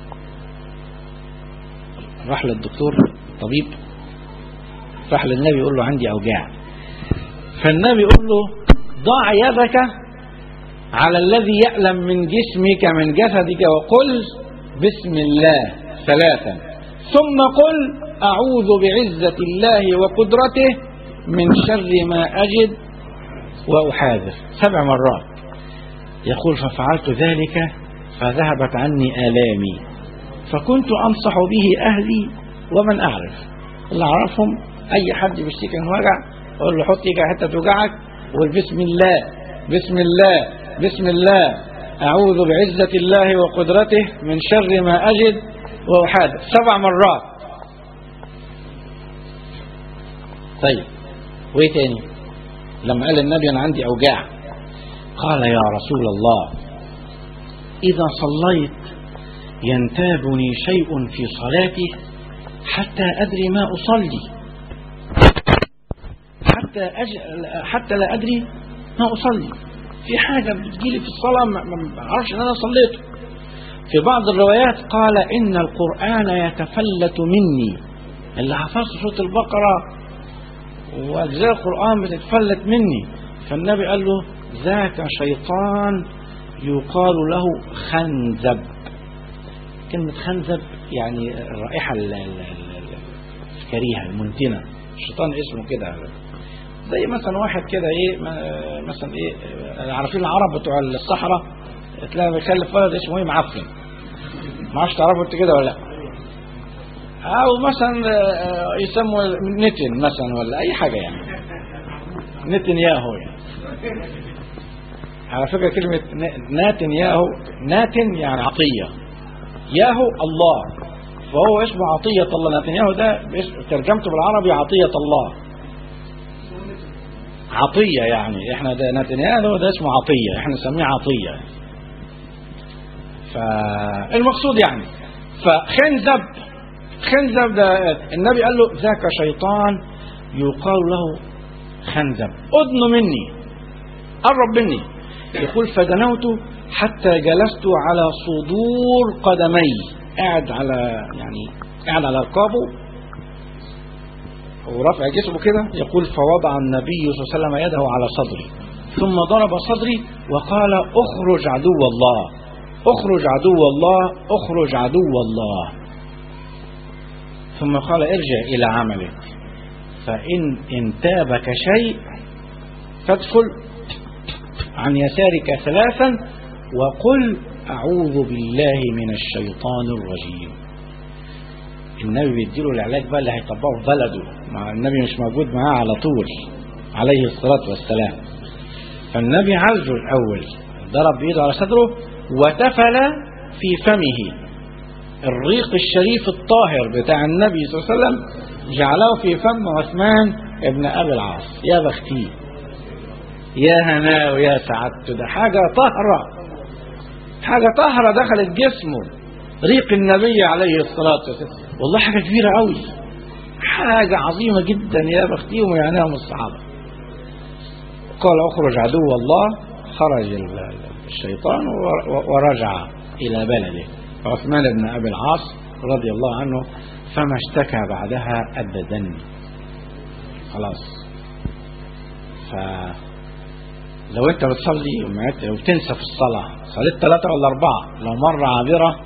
راح للدكتور طبيب راح للنبي يقول له عندي أوجاع فالنبي يقول له ضع يدك على الذي يألم من جسمك من جسدك وقل بسم الله ثلاثا ثم قل أعوذ بعزة الله وقدرته من شر ما أجد وأحاذر سبع مرات يقول ففعلت ذلك فذهبت عني آلامي فكنت أنصح به أهلي ومن أعرف اللي أعرفهم أي حد بيشتكي من وجع أقول له حط إيدك حتى توجعك وقول بسم الله بسم الله بسم الله أعوذ بعزة الله وقدرته من شر ما أجد وأحاذر سبع مرات طيب وايه تاني لما قال النبي انا عندي اوجاع قال يا رسول الله اذا صليت ينتابني شيء في صلاتي حتى ادري ما اصلي حتى أج... حتى لا ادري ما اصلي في حاجه بتجيلي في الصلاه ما ما اعرفش ان انا صليته في بعض الروايات قال ان القران يتفلت مني اللي حفظت سوره البقره واجزاء القران بتتفلت مني فالنبي قال له ذاك شيطان يقال له خنزب كلمة خنزب يعني الرائحة ال- ال- ال- الكريهة المنتنة الشيطان اسمه كده زي مثلا واحد كده ايه ما- مثلا ايه عارفين العرب بتوع الصحراء تلاقي بيخلف ولد اسمه ايه معفن ما عادش تعرفوا انت كده ولا لا او مثلا آه، يسموا نتن مثلا ولا اي حاجه يعني نتن ياهو يعني على فكره كلمه ن- ناتن ياهو ناتن يعني عطيه ياهو الله فهو اسمه عطيه الله نتنياهو ده باسم- ترجمته بالعربي عطيه الله عطيه يعني احنا ده نتنياهو ده اسمه عطيه احنا نسميه عطيه فالمقصود يعني فخنزب خنزب ده النبي قال له ذاك شيطان يقال له خنزب أدن مني قرب مني يقول فدنوت حتى جلست على صدور قدمي قاعد على يعني قاعد على ركابه ورفع جسمه كده يقول فوضع النبي صلى الله عليه وسلم يده على صدري ثم ضرب صدري وقال اخرج عدو الله اخرج عدو الله اخرج عدو الله ثم قال ارجع إلى عملك فإن انتابك شيء فادخل عن يسارك ثلاثا وقل أعوذ بالله من الشيطان الرجيم النبي بيديله العلاج بقى اللي هيطبقه في بلده مع النبي مش موجود معاه على طول عليه الصلاة والسلام فالنبي عالجه الأول ضرب بإيده على صدره وتفل في فمه الريق الشريف الطاهر بتاع النبي صلى الله عليه وسلم جعله في فم عثمان ابن ابي العاص يا بختي يا هناه ويا سعادته ده حاجه طاهره حاجه طاهره دخلت جسمه ريق النبي عليه الصلاه والسلام والله حاجه كبيره قوي حاجه عظيمه جدا يا بختيهم ويا هناهم الصحابه قال اخرج عدو الله خرج ال- الشيطان ور- ورجع الى بلده عثمان بن ابي العاص رضي الله عنه فما اشتكى بعدها ابدا خلاص ف لو انت بتصلي ومعت- وبتنسى في الصلاه صليت ثلاثه ولا اربعه لو مره عابره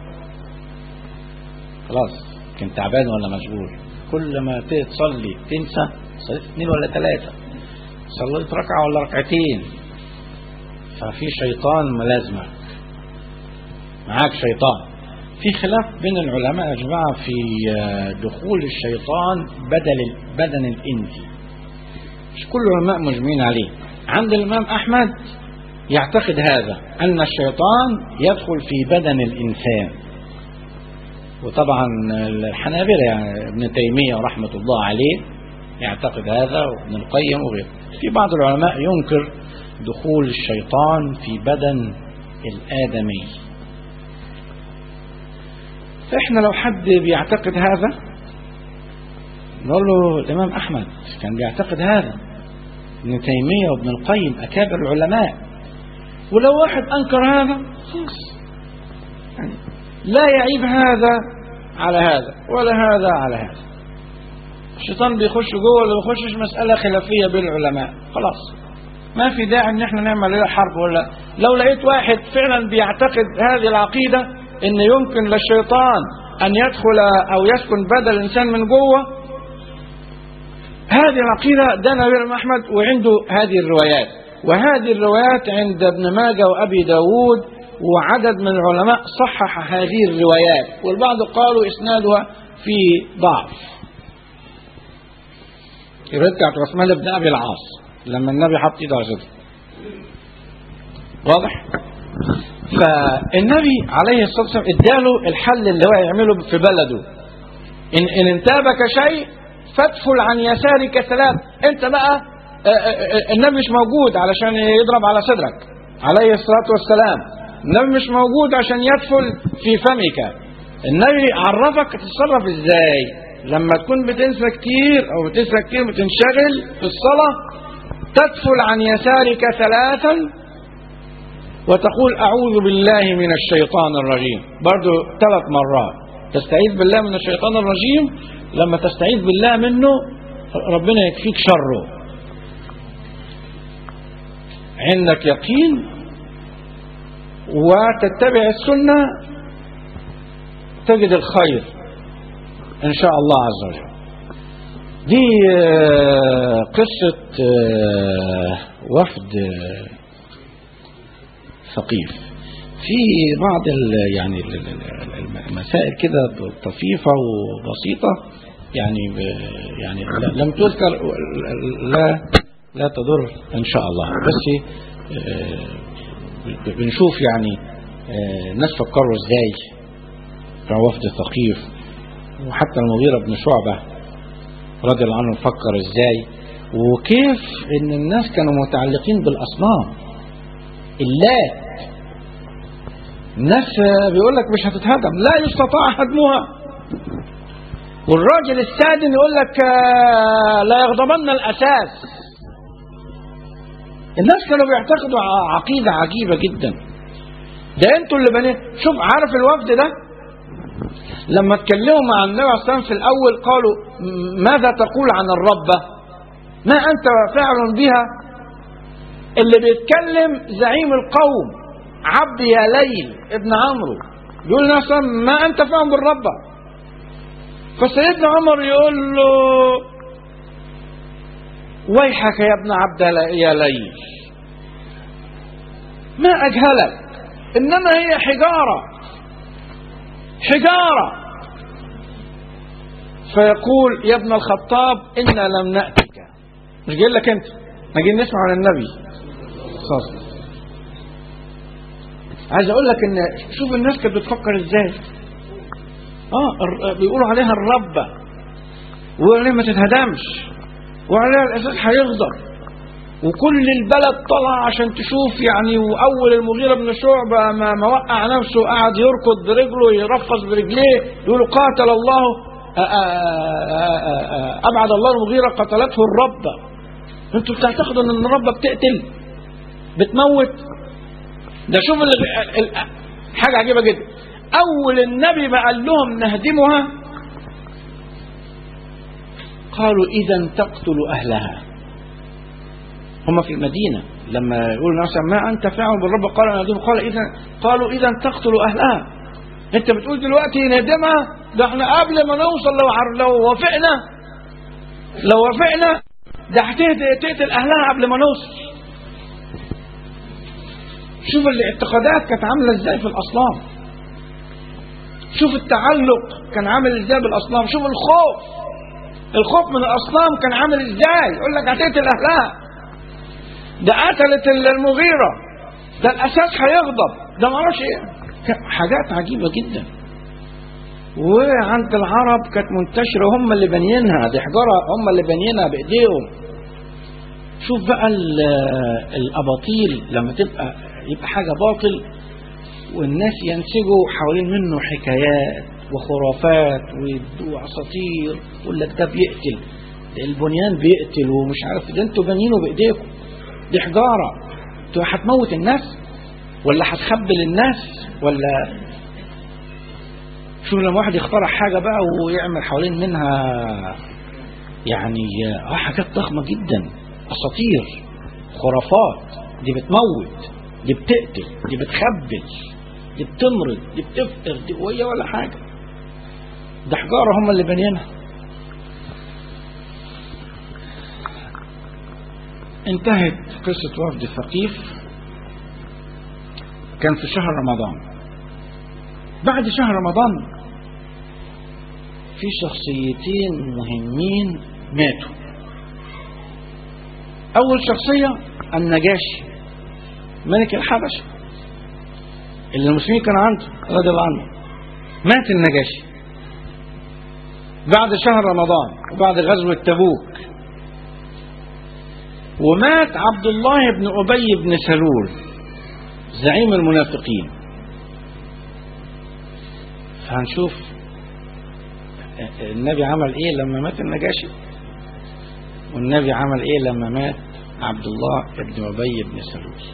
خلاص كنت تعبان ولا مشغول كل ما ت- تصلي تنسى صليت اثنين ولا ثلاثه صليت ركعه ولا ركعتين ففي شيطان ملازمك معاك شيطان في خلاف بين العلماء يا جماعة في آه، دخول الشيطان بدل بدن الإنس مش كل العلماء مجمعين عليه عند الإمام أحمد يعتقد هذا أن الشيطان يدخل في بدن الإنسان وطبعا الحنابلة يعني ابن تيمية رحمة الله عليه يعتقد هذا وابن القيم وغيره في بعض العلماء ينكر دخول الشيطان في بدن الآدمي فإحنا لو حد بيعتقد هذا نقول له الإمام أحمد كان بيعتقد هذا ابن تيمية وابن القيم أكابر العلماء ولو واحد أنكر هذا خلاص يعني لا يعيب هذا على هذا ولا هذا على هذا الشيطان بيخش جوه ولا بيخشش مسألة خلافية بين العلماء خلاص ما في داعي ان احنا نعمل لها حرب ولا لو لقيت واحد فعلا بيعتقد هذه العقيدة ان يمكن للشيطان ان يدخل او يسكن بدل الانسان من جوه هذه العقيدة ده نبي احمد وعنده هذه الروايات وهذه الروايات عند ابن ماجه وابي داود وعدد من العلماء صحح هذه الروايات والبعض قالوا اسنادها في ضعف الرواية بتاعت عثمان بن ابي العاص لما النبي حط ايده على صدره واضح فالنبي عليه الصلاه والسلام اداله الحل اللي هو يعمله في بلده ان ان انتابك شيء فادفل عن يسارك ثلاث انت بقى آه، آه، آه، النبي مش موجود علشان يضرب على صدرك عليه الصلاه والسلام النبي مش موجود عشان يدفل في فمك النبي عرفك تتصرف ازاي لما تكون بتنسى كتير او بتنسى كتير بتنشغل في الصلاه تدفل عن يسارك ثلاثا وتقول أعوذ بالله من الشيطان الرجيم برضو ثلاث مرات تستعيذ بالله من الشيطان الرجيم لما تستعيذ بالله منه ربنا يكفيك شره عندك يقين وتتبع السنة تجد الخير إن شاء الله عز وجل دي آه، قصة آه، وفد آه، ثقيف في بعض ال يعني ال- ال- ال- المسائل كده طفيفة وبسيطة يعني ب- يعني لا- لم تذكر لا لا تضر إن شاء الله بس آه، بنشوف يعني آه، الناس فكروا ازاي بتاع وفد ثقيف وحتى المغيرة بن شعبة رضي الله عنه فكر ازاي وكيف ان الناس كانوا متعلقين بالاصنام اللات الناس بيقول لك مش هتتهدم لا يستطاع هدمها والراجل السادن يقول لك آه، لا يغضبن الاساس الناس كانوا بيعتقدوا ع- عقيده عجيبه جدا ده انتوا اللي بنيت شوف عارف الوفد ده لما اتكلموا مع النبي عليه الصلاه والسلام في الاول قالوا م- ماذا تقول عن الربه ما انت فاعل بها اللي بيتكلم زعيم القوم عبد يا ليل ابن عمرو يقول لنا أصلاً ما انت فاهم بالربه فسيدنا عمر يقول له ويحك يا ابن عبد ل- يا ليل ما اجهلك انما هي حجاره حجاره فيقول يا ابن الخطاب انا لم ناتك مش جاي لك انت ما جايين نسمع عن النبي صلى الله عليه وسلم. عايز اقول لك ان شوف الناس كانت بتفكر ازاي اه الر- بيقولوا عليها الربة ويقولوا عليها ما تتهدمش وعليها الاساس هيغدر وكل البلد طلع عشان تشوف يعني واول المغيره بن شعبه ما, ما وقع نفسه قعد يركض برجله يرفص برجليه يقولوا قاتل الله آآ آآ آآ ابعد الله المغيره قتلته الربه انتوا بتعتقدوا ان الربه بتقتل بتموت ده شوف ال- ال- حاجه عجيبه جدا اول النبي ما قال لهم نهدمها قالوا اذا تقتل اهلها هم في المدينه لما يقول نفسا ما انت فاعل بالرب قال نهدمها قال اذا قالوا اذا تقتل اهلها انت بتقول دلوقتي نهدمها ده احنا قبل ما نوصل لو عر- لو وافقنا لو وافقنا ده هتهد- تقتل اهلها قبل ما نوصل شوف الاعتقادات كانت عامله ازاي في الاصنام شوف التعلق كان عامل ازاي بالاصنام شوف الخوف الخوف من الاصنام كان عامل ازاي يقول لك هتقتل اهلها ده قتلت المغيره ده الاساس هيغضب ده ما اعرفش ايه كان حاجات عجيبه جدا وعند العرب كانت منتشرة هم اللي بانيينها دي حجارة هم اللي بانيينها بإيديهم شوف بقى ال- الأباطيل لما تبقى يبقى حاجة باطل والناس ينسجوا حوالين منه حكايات وخرافات ويدوا اساطير يقول لك ده بيقتل ده البنيان بيقتل ومش عارف ده انتوا بانيينه بايديكم دي حجاره انتوا هتموت الناس ولا هتخبل الناس ولا شوف لما واحد يخترع حاجه بقى ويعمل حوالين منها يعني اه حاجات ضخمه جدا اساطير خرافات دي بتموت دي بتقتل دي بتخبل دي بتمرض دي بتفقر دي وهي ولا حاجه ده حجاره هم اللي بانيينها انتهت قصة وفد ثقيف كان في شهر رمضان بعد شهر رمضان في شخصيتين مهمين ماتوا أول شخصية النجاشي ملك الحبشة اللي المسلمين كانوا عنده رضي الله عنه مات النجاشي بعد شهر رمضان وبعد غزوة تبوك ومات عبد الله بن أبي بن سلول زعيم المنافقين فهنشوف النبي عمل ايه لما مات النجاشي والنبي عمل ايه لما مات عبد الله بن أبي بن سلول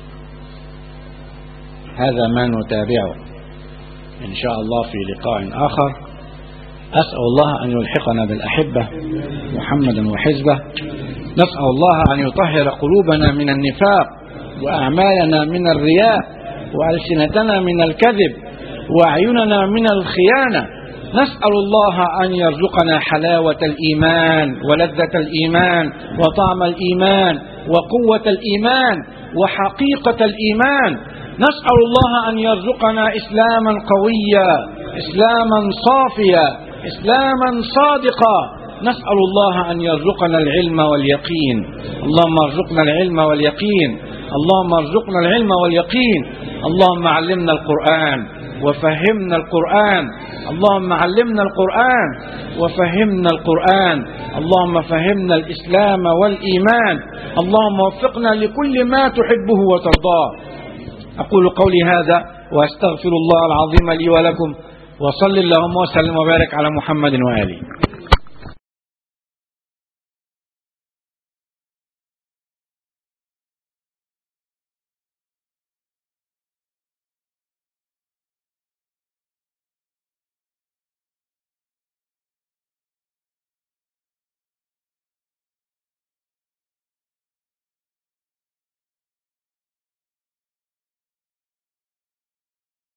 هذا ما نتابعه إن شاء الله في لقاء آخر أسأل الله أن يلحقنا بالأحبة محمدا وحزبه نسأل الله أن يطهر قلوبنا من النفاق وأعمالنا من الرياء وألسنتنا من الكذب وأعيننا من الخيانة نسأل الله أن يرزقنا حلاوة الإيمان ولذة الإيمان وطعم الإيمان وقوة الإيمان وحقيقة الإيمان نسأل الله أن يرزقنا إسلاما قويا إسلاما صافيا إسلاما صادقا نسأل الله أن يرزقنا العلم واليقين اللهم ارزقنا العلم واليقين اللهم ارزقنا العلم واليقين اللهم علمنا القرآن وفهمنا القرآن اللهم علمنا القرآن وفهمنا القرآن اللهم فهمنا الإسلام والإيمان اللهم وفقنا لكل ما تحبه وترضاه أقول قولي هذا وأستغفر الله العظيم لي ولكم وصل اللهم وسلم وبارك على محمد وآله